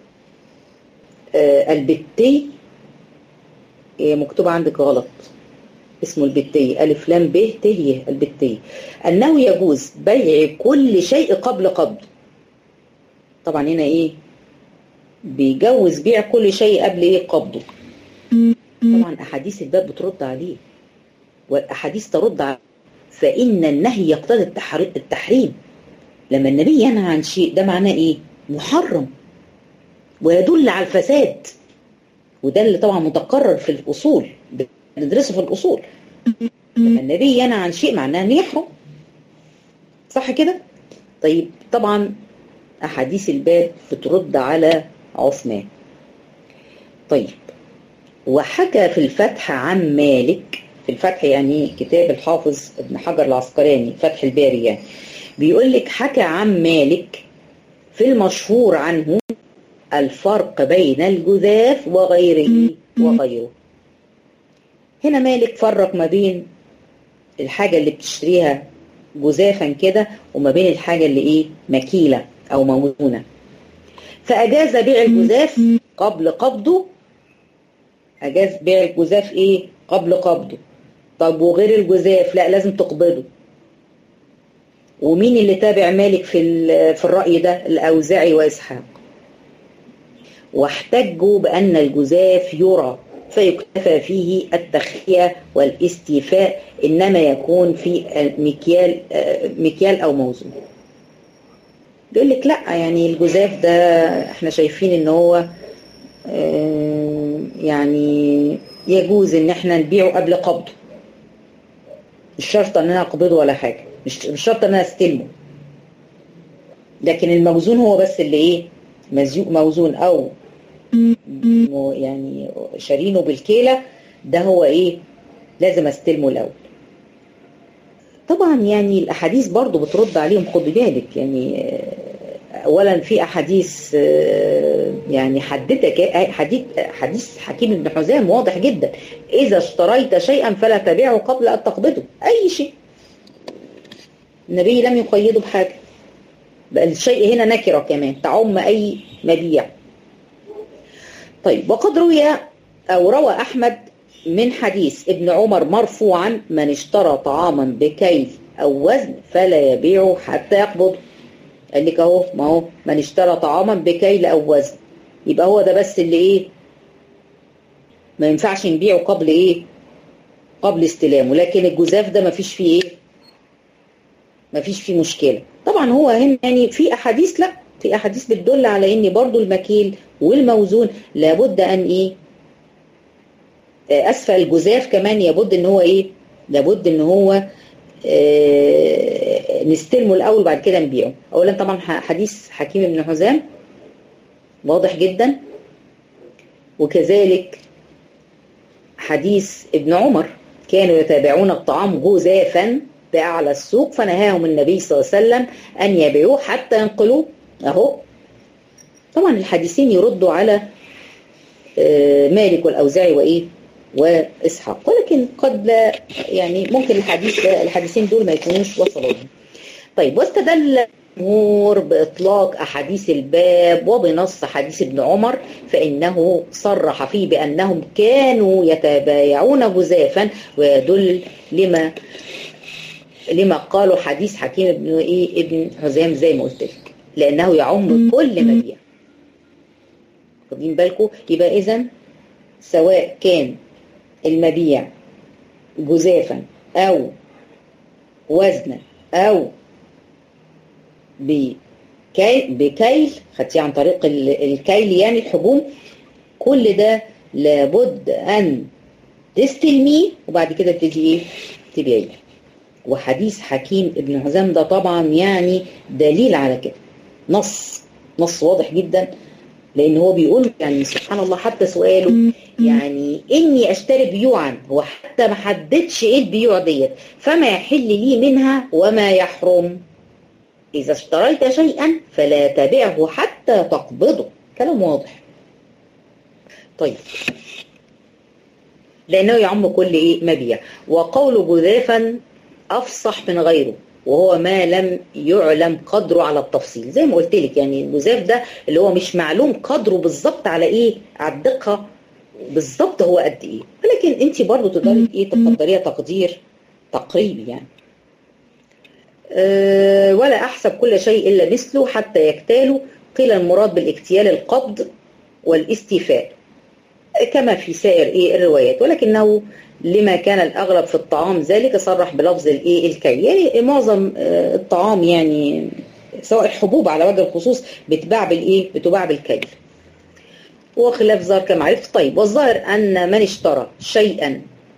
A: البتي مكتوب عندك غلط اسمه البتي ألف لام ب ت ي البتي أنه يجوز بيع كل شيء قبل قبض طبعا هنا إيه بيجوز بيع كل شيء قبل إيه قبضه طبعا أحاديث الباب بترد عليه والأحاديث ترد عليه فإن النهي يقتضي التحريم لما النبي ينهى عن شيء ده معناه إيه محرم ويدل على الفساد وده اللي طبعا متكرر في الأصول ندرسه في الأصول لما النبي ينهى عن شيء معناه أن يحرم صح كده؟ طيب طبعا أحاديث الباب بترد على عثمان طيب وحكى في الفتح عن مالك في الفتح يعني كتاب الحافظ ابن حجر العسقلاني فتح الباري يعني بيقول لك حكى عن مالك في المشهور عنه الفرق بين الجذاف وغيره وغيره هنا مالك فرق ما بين الحاجة اللي بتشتريها جزافا كده وما بين الحاجة اللي ايه مكيلة او موزونة فأجاز بيع الجزاف قبل قبضه أجاز بيع الجزاف ايه قبل قبضه طب وغير الجزاف لا لازم تقبضه ومين اللي تابع مالك في في الرأي ده الأوزاعي وإسحاق واحتجوا بأن الجزاف يرى فيكتفى فيه التخفية والاستيفاء إنما يكون في مكيال مكيال أو موزون بيقول لك لا يعني الجزاف ده احنا شايفين ان هو يعني يجوز ان احنا نبيعه قبل قبضه مش شرط ان انا اقبضه ولا حاجة مش مش شرط ان انا استلمه لكن الموزون هو بس اللي ايه موزون او يعني شارينه بالكيلة ده هو ايه لازم استلمه الاول طبعا يعني الاحاديث برضو بترد عليهم خد بالك يعني اولا في احاديث يعني حددك حديث حديث حكيم بن حزام واضح جدا اذا اشتريت شيئا فلا تبيعه قبل ان تقبضه اي شيء النبي لم يقيده بحاجه بل الشيء هنا نكره كمان تعم اي مبيع طيب وقد روي أو روى أحمد من حديث ابن عمر مرفوعا من اشترى طعاما بكيل أو وزن فلا يبيعه حتى يقبض قال لك اهو ما هو من اشترى طعاما بكيل أو وزن يبقى هو ده بس اللي ايه ما ينفعش نبيعه قبل ايه قبل استلامه لكن الجزاف ده ما فيش فيه ايه ما فيش فيه مشكلة طبعا هو هنا يعني في أحاديث لا في أحاديث بتدل على ان برضو المكيل والموزون لابد ان ايه اسفل الجزاف كمان لابد ان هو ايه لابد ان هو آه نستلمه الاول بعد كده نبيعه اولا طبعا حديث حكيم بن حزام واضح جدا وكذلك حديث ابن عمر كانوا يتابعون الطعام جزافا بأعلى السوق فنهاهم النبي صلى الله عليه وسلم أن يبيعوه حتى ينقلوه أهو طبعا الحديثين يردوا على مالك والأوزاعي وإيه وإسحاق ولكن قد لا يعني ممكن الحديث الحديثين دول ما يكونوش وصلوا لهم طيب واستدل الجمهور بإطلاق أحاديث الباب وبنص حديث ابن عمر فإنه صرح فيه بأنهم كانوا يتبايعون جزافا ويدل لما لما قالوا حديث حكيم ابن إيه ابن حزام زي ما قلت لك لأنه يعم كل مبيع واخدين بالكم يبقى إذا سواء كان المبيع جزافا أو وزنا أو بكيل, بكيل خدتيه عن طريق الكيل يعني الحجوم كل ده لابد أن تستلميه وبعد كده تبتدي ايه تبيعيه وحديث حكيم ابن حزام ده طبعا يعني دليل على كده نص نص واضح جدا لان هو بيقول يعني سبحان الله حتى سؤاله يعني اني اشتري بيوعا هو حتى ما حددش ايه البيوع ديت فما يحل لي منها وما يحرم اذا اشتريت شيئا فلا تبعه حتى تقبضه كلام واضح طيب لانه يعم كل ايه مبيع وقول جذافا افصح من غيره وهو ما لم يعلم قدره على التفصيل زي ما قلت لك يعني الجزاف ده اللي هو مش معلوم قدره بالظبط على ايه على الدقه بالظبط هو قد ايه ولكن انت برضو تقدري ايه تقدريها تقدير تقريبي يعني أه ولا احسب كل شيء الا مثله حتى يكتاله قيل المراد بالاكتيال القبض والاستيفاء كما في سائر ايه الروايات ولكنه لما كان الاغلب في الطعام ذلك صرح بلفظ الايه الكي يعني معظم الطعام يعني سواء الحبوب على وجه الخصوص بتباع بالايه بتباع بالكيل وخلاف ظاهر كما عرفت طيب والظاهر ان من اشترى شيئا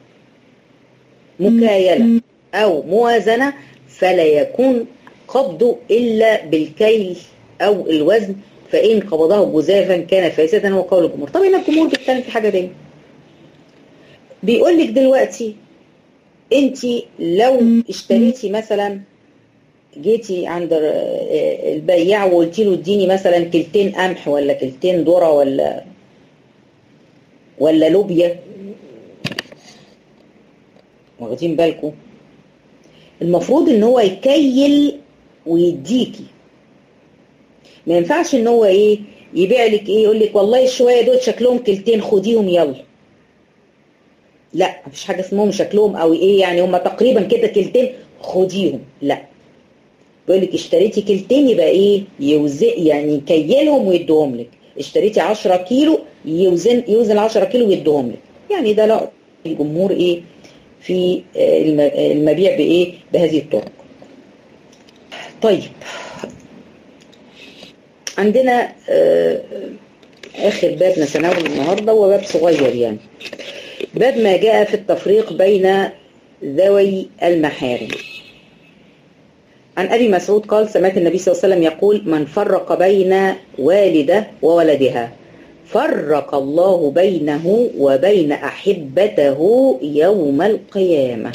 A: مكايلة او موازنة فلا يكون قبضه الا بالكيل او الوزن فإن قبضه جزافا كان فاسدا هو قول الجمهور طب هنا الجمهور بيتكلم في حاجة تاني بيقول لك دلوقتي انت لو اشتريتي مثلا جيتي عند البياع وقلتي له اديني مثلا كلتين قمح ولا كلتين ذره ولا ولا لوبيا واخدين بالكم المفروض ان هو يكيل ويديكي ما ينفعش ان هو ايه يبيع لك ايه يقول لك والله الشويه دول شكلهم كلتين خديهم يلا لا مفيش حاجه اسمهم شكلهم او ايه يعني هم تقريبا كده كلتين خديهم لا بيقول لك اشتريتي كلتين يبقى ايه يوزن يعني يكيلهم ويديهم لك اشتريتي 10 كيلو يوزن يوزن 10 كيلو ويديهم لك يعني ده لا الجمهور ايه في المبيع بايه بهذه الطرق طيب عندنا آخر باب نتناول النهاردة هو باب صغير يعني باب ما جاء في التفريق بين ذوي المحارم عن أبي مسعود قال سمعت النبي صلى الله عليه وسلم يقول من فرق بين والدة وولدها فرق الله بينه وبين أحبته يوم القيامة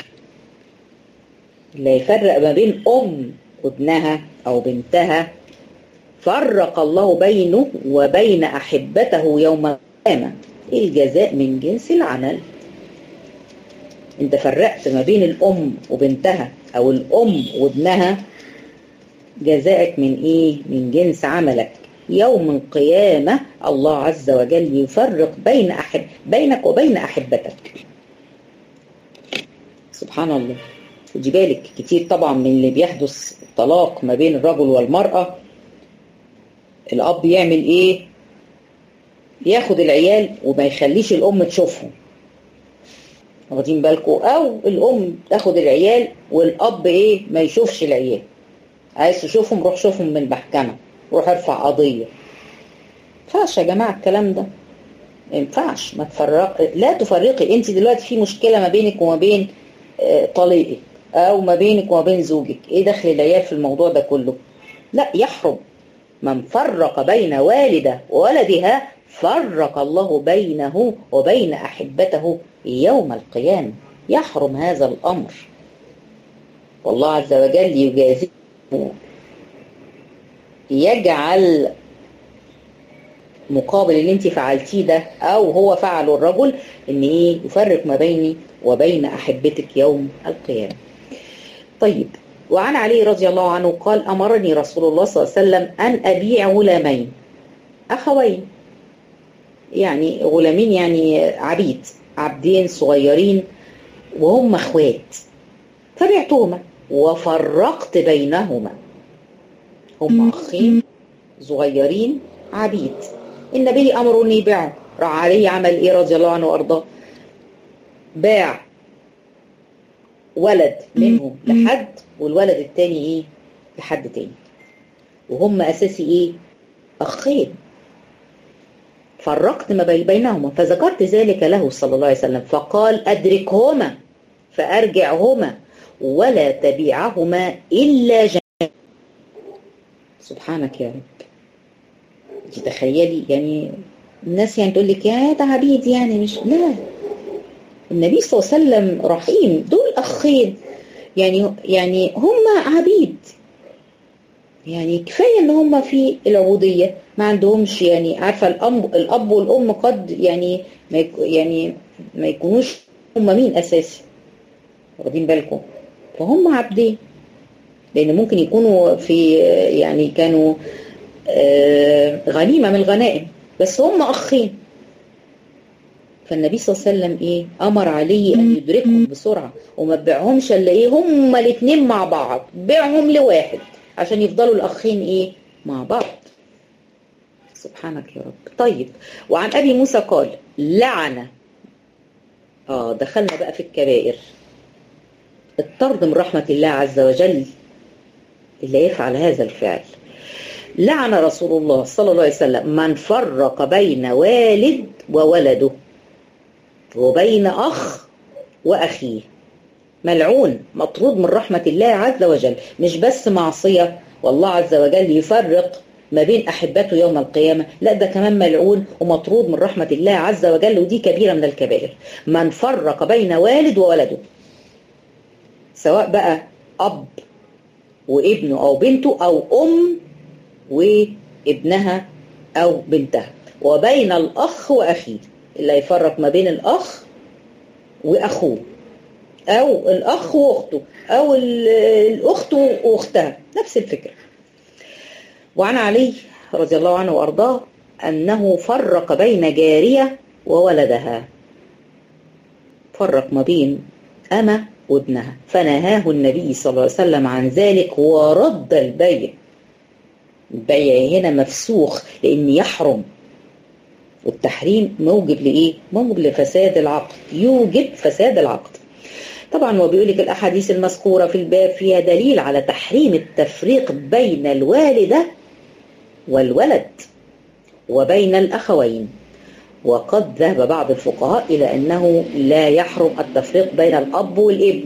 A: لا يفرق ما بين أم وابنها أو بنتها فرق الله بينه وبين أحبته يوم القيامة الجزاء من جنس العمل انت فرقت ما بين الأم وبنتها أو الأم وابنها جزاءك من إيه؟ من جنس عملك يوم القيامة الله عز وجل يفرق بين أحب بينك وبين أحبتك سبحان الله خدي بالك كتير طبعا من اللي بيحدث طلاق ما بين الرجل والمرأة الأب يعمل إيه؟ ياخد العيال وما يخليش الأم تشوفهم واخدين بالكم أو الأم تاخد العيال والأب إيه؟ ما يشوفش العيال عايز تشوفهم روح شوفهم من المحكمة روح ارفع قضية ينفعش يا جماعة الكلام ده ما ينفعش ما تفرق لا تفرقي انت دلوقتي في مشكلة ما بينك وما بين طليقك او ما بينك وما بين زوجك ايه دخل العيال في الموضوع ده كله لا يحرم من فرق بين والده وولدها فرق الله بينه وبين احبته يوم القيامة يحرم هذا الامر والله عز وجل يجازيه يجعل مقابل اللي انت فعلتيه ده او هو فعله الرجل ان ايه يفرق ما بيني وبين احبتك يوم القيامه طيب وعن علي رضي الله عنه قال امرني رسول الله صلى الله عليه وسلم ان ابيع غلامين اخوين يعني غلامين يعني عبيد عبدين صغيرين وهم اخوات فبعتهما وفرقت بينهما هم اخين صغيرين عبيد النبي امره انه يبيعه راح عليه عمل ايه رضي الله عنه وارضاه باع ولد منهم لحد والولد التاني ايه لحد تاني وهم اساسي ايه اخين فرقت ما بينهما فذكرت ذلك له صلى الله عليه وسلم فقال ادركهما فارجعهما ولا تبيعهما الا جميعا سبحانك يا رب تتخيلي يعني الناس يعني تقول لك يا ده عبيد يعني مش لا النبي صلى الله عليه وسلم رحيم دول اخين يعني يعني هم عبيد يعني كفايه ان هم في العبوديه ما عندهمش يعني عارفه الاب الاب والام قد يعني ما يعني ما يكونوش هم مين اساسي واخدين بالكم فهم عبدين لان ممكن يكونوا في يعني كانوا غنيمه من الغنائم بس هم اخين فالنبي صلى الله عليه وسلم ايه امر عليه ان يدركهم بسرعه وما تبيعهمش الا ايه هما الاثنين مع بعض بيعهم لواحد عشان يفضلوا الاخين ايه مع بعض سبحانك يا رب طيب وعن ابي موسى قال لعن اه دخلنا بقى في الكبائر الطرد من رحمه الله عز وجل اللي يفعل هذا الفعل لعن رسول الله صلى الله عليه وسلم من فرق بين والد وولده وبين أخ وأخيه ملعون مطرود من رحمة الله عز وجل مش بس معصية والله عز وجل يفرق ما بين أحبته يوم القيامة لا ده كمان ملعون ومطرود من رحمة الله عز وجل ودي كبيرة من الكبائر من فرق بين والد وولده سواء بقى أب وابنه أو بنته أو أم وابنها أو بنتها وبين الأخ وأخيه اللي يفرق ما بين الأخ وأخوه أو الأخ وأخته أو الأخت وأختها نفس الفكرة وعن علي رضي الله عنه وأرضاه أنه فرق بين جارية وولدها فرق ما بين أمة وابنها فنهاه النبي صلى الله عليه وسلم عن ذلك ورد البيع البيع هنا مفسوخ لأن يحرم والتحريم موجب لإيه؟ موجب لفساد العقد يوجب فساد العقد طبعا هو بيقول لك الأحاديث المذكورة في الباب فيها دليل على تحريم التفريق بين الوالدة والولد وبين الأخوين وقد ذهب بعض الفقهاء إلى أنه لا يحرم التفريق بين الأب والابن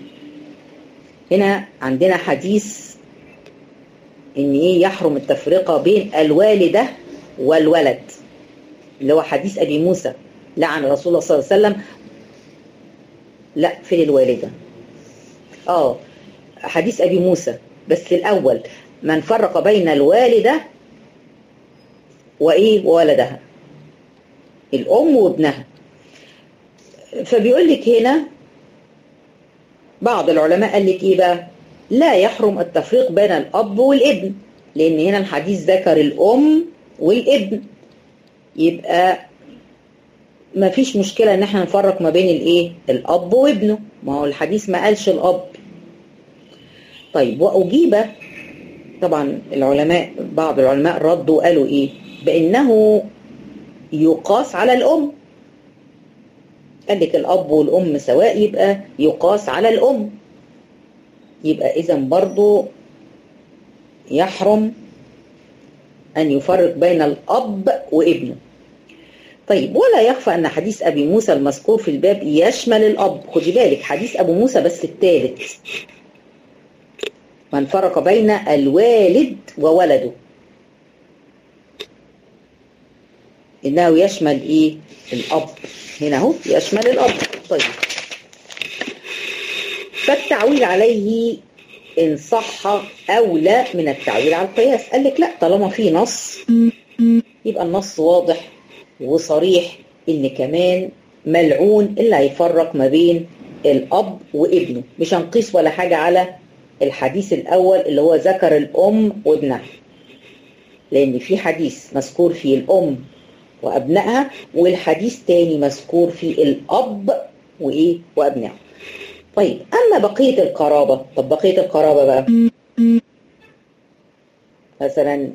A: هنا عندنا حديث ان ايه يحرم التفرقة بين الوالدة والولد اللي هو حديث ابي موسى لعن رسول الله صلى الله عليه وسلم لا فين الوالدة اه حديث ابي موسى بس الاول من فرق بين الوالدة وايه وولدها الام وابنها فبيقول لك هنا بعض العلماء قال لك ايه بقى لا يحرم التفريق بين الأب والابن لأن هنا الحديث ذكر الأم والابن يبقى ما فيش مشكلة ان احنا نفرق ما بين الايه الأب وابنه ما هو الحديث ما قالش الأب طيب وأجيب طبعا العلماء بعض العلماء ردوا قالوا ايه بأنه يقاس على الأم قال لك الأب والأم سواء يبقى يقاس على الأم يبقى إذا برضو يحرم أن يفرق بين الأب وابنه طيب ولا يخفى أن حديث أبي موسى المذكور في الباب يشمل الأب خدي بالك حديث أبو موسى بس الثالث من فرق بين الوالد وولده إنه يشمل إيه الأب هنا اهو يشمل الأب طيب فالتعويل عليه إن صح أولى من التعويل على القياس قال لك لا طالما في نص يبقى النص واضح وصريح إن كمان ملعون اللي هيفرق ما بين الأب وابنه مش هنقيس ولا حاجة على الحديث الأول اللي هو ذكر الأم وابنها لأن في حديث مذكور فيه الأم وأبنائها والحديث تاني مذكور فيه الأب وإيه وأبنائه طيب أما بقية القرابة طب بقية القرابة بقى
B: مثلا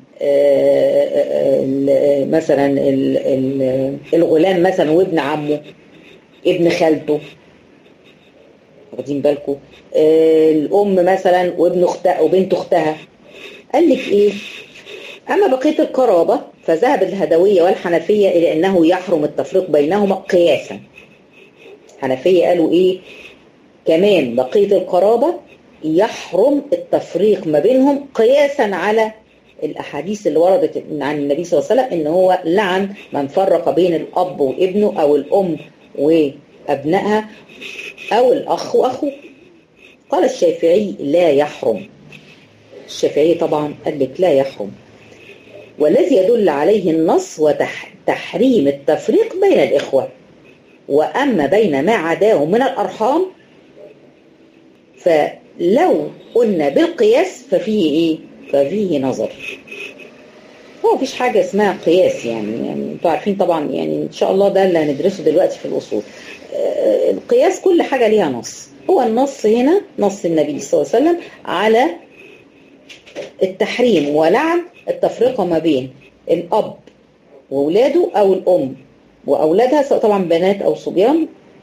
B: مثلا الغلام مثلا وابن عمه ابن خالته واخدين بالكم الام مثلا وابن اختها وبنت اختها قال لك ايه اما بقيه القرابه فذهب الهدويه والحنفيه الى انه يحرم التفريق بينهما قياسا الحنفيه قالوا ايه كمان بقيه القرابه يحرم التفريق ما بينهم قياسا على الاحاديث اللي وردت عن النبي صلى الله عليه وسلم ان هو لعن من فرق بين الاب وابنه او الام وابنائها او الاخ واخوه قال الشافعي لا يحرم الشافعي طبعا قال لك لا يحرم والذي يدل عليه النص وتحريم التفريق بين الاخوه واما بين ما عداه من الارحام فلو قلنا بالقياس ففيه ايه ففيه نظر هو مفيش حاجة اسمها قياس يعني يعني انتوا عارفين طبعا يعني ان شاء الله ده اللي هندرسه دلوقتي في الاصول آه القياس كل حاجة ليها نص هو النص هنا نص النبي صلى الله عليه وسلم على التحريم ولعن التفرقة ما بين الأب وولاده أو الأم وأولادها سواء طبعا بنات أو صبيان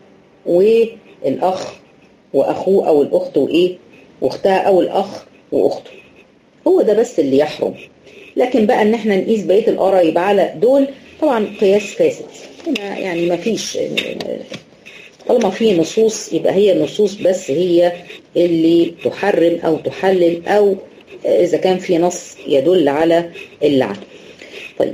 B: والأخ وأخوه أو الأخت وإيه واختها أو الأخ وأخته هو ده بس اللي يحرم لكن بقى ان احنا نقيس بقيه القرايب على دول طبعا قياس فاسد هنا يعني ما فيش طالما في نصوص يبقى هي النصوص بس هي اللي تحرم او تحلل او اذا كان في نص يدل على اللعن طيب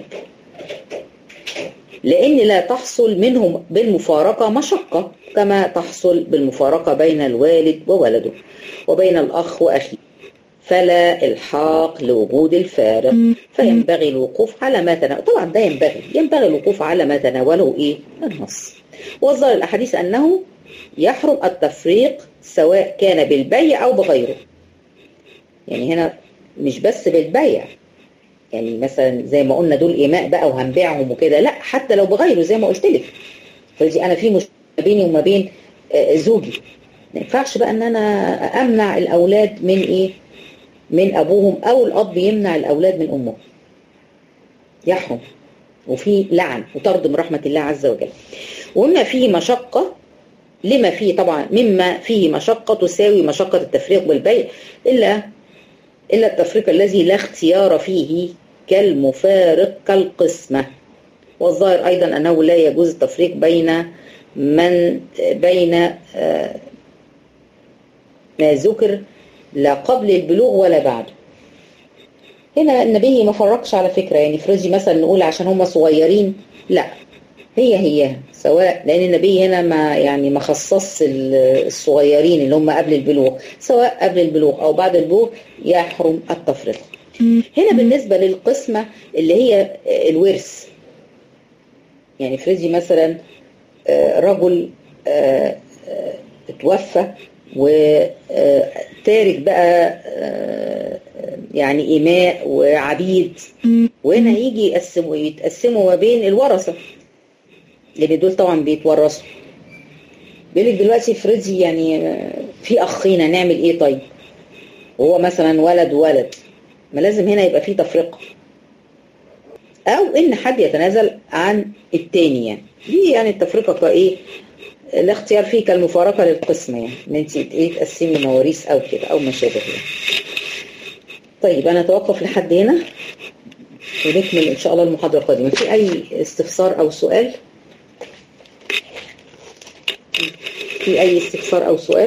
B: لان لا تحصل منهم بالمفارقه مشقه كما تحصل بالمفارقه بين الوالد وولده وبين الاخ واخيه فلا الحاق لوجود الفارق فينبغي الوقوف على ما تناول طبعا ده ينبغي ينبغي الوقوف على ما تناوله ايه النص والظاهر الاحاديث انه يحرم التفريق سواء كان بالبيع او بغيره يعني هنا مش بس بالبيع يعني مثلا زي ما قلنا دول إماء بقى وهنبيعهم وكده لا حتى لو بغيره زي ما قلت لك فدي أنا في مشكلة بيني وما بين زوجي ما ينفعش بقى ان انا امنع الاولاد من ايه من ابوهم او الاب يمنع الاولاد من امهم يحرم وفي لعن وطرد من رحمه الله عز وجل وما فيه مشقه لما فيه طبعا مما فيه مشقه تساوي مشقه التفريق بالبيع الا الا التفريق الذي لا اختيار فيه كالمفارق كالقسمه والظاهر ايضا انه لا يجوز التفريق بين من بين ما ذكر لا قبل البلوغ ولا بعده هنا النبي ما فرقش على فكرة يعني فرضي مثلا نقول عشان هم صغيرين لا هي هي سواء لان النبي هنا ما يعني ما خصص الصغيرين اللي هم قبل البلوغ سواء قبل البلوغ او بعد البلوغ يحرم التفرقه هنا بالنسبه للقسمه اللي هي الورث يعني فرضي مثلا رجل اتوفى وتارك بقى يعني إماء وعبيد وهنا يجي يقسموا يتقسموا ما بين الورثة لأن دول طبعا بيتورثوا بيقول لك دلوقتي افرضي يعني في أخينا نعمل إيه طيب؟ وهو مثلا ولد ولد ما لازم هنا يبقى في تفرقة أو إن حد يتنازل عن التاني يعني دي يعني التفرقة كإيه؟ الاختيار فيه كالمفارقة للقسمة يعني ان انت ايه تقسمي مواريث او كده او ما شابه يعني. طيب انا اتوقف لحد هنا ونكمل ان شاء الله المحاضرة القادمة في اي استفسار او سؤال في اي استفسار او سؤال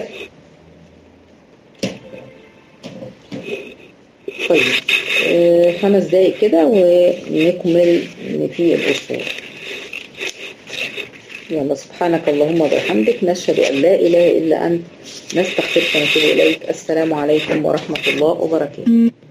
B: طيب آه خمس دقايق كده ونكمل في الاصول يلا سبحانك اللهم وبحمدك نشهد أن لا إله إلا أنت نستغفرك ونتوب إليك السلام عليكم ورحمة الله وبركاته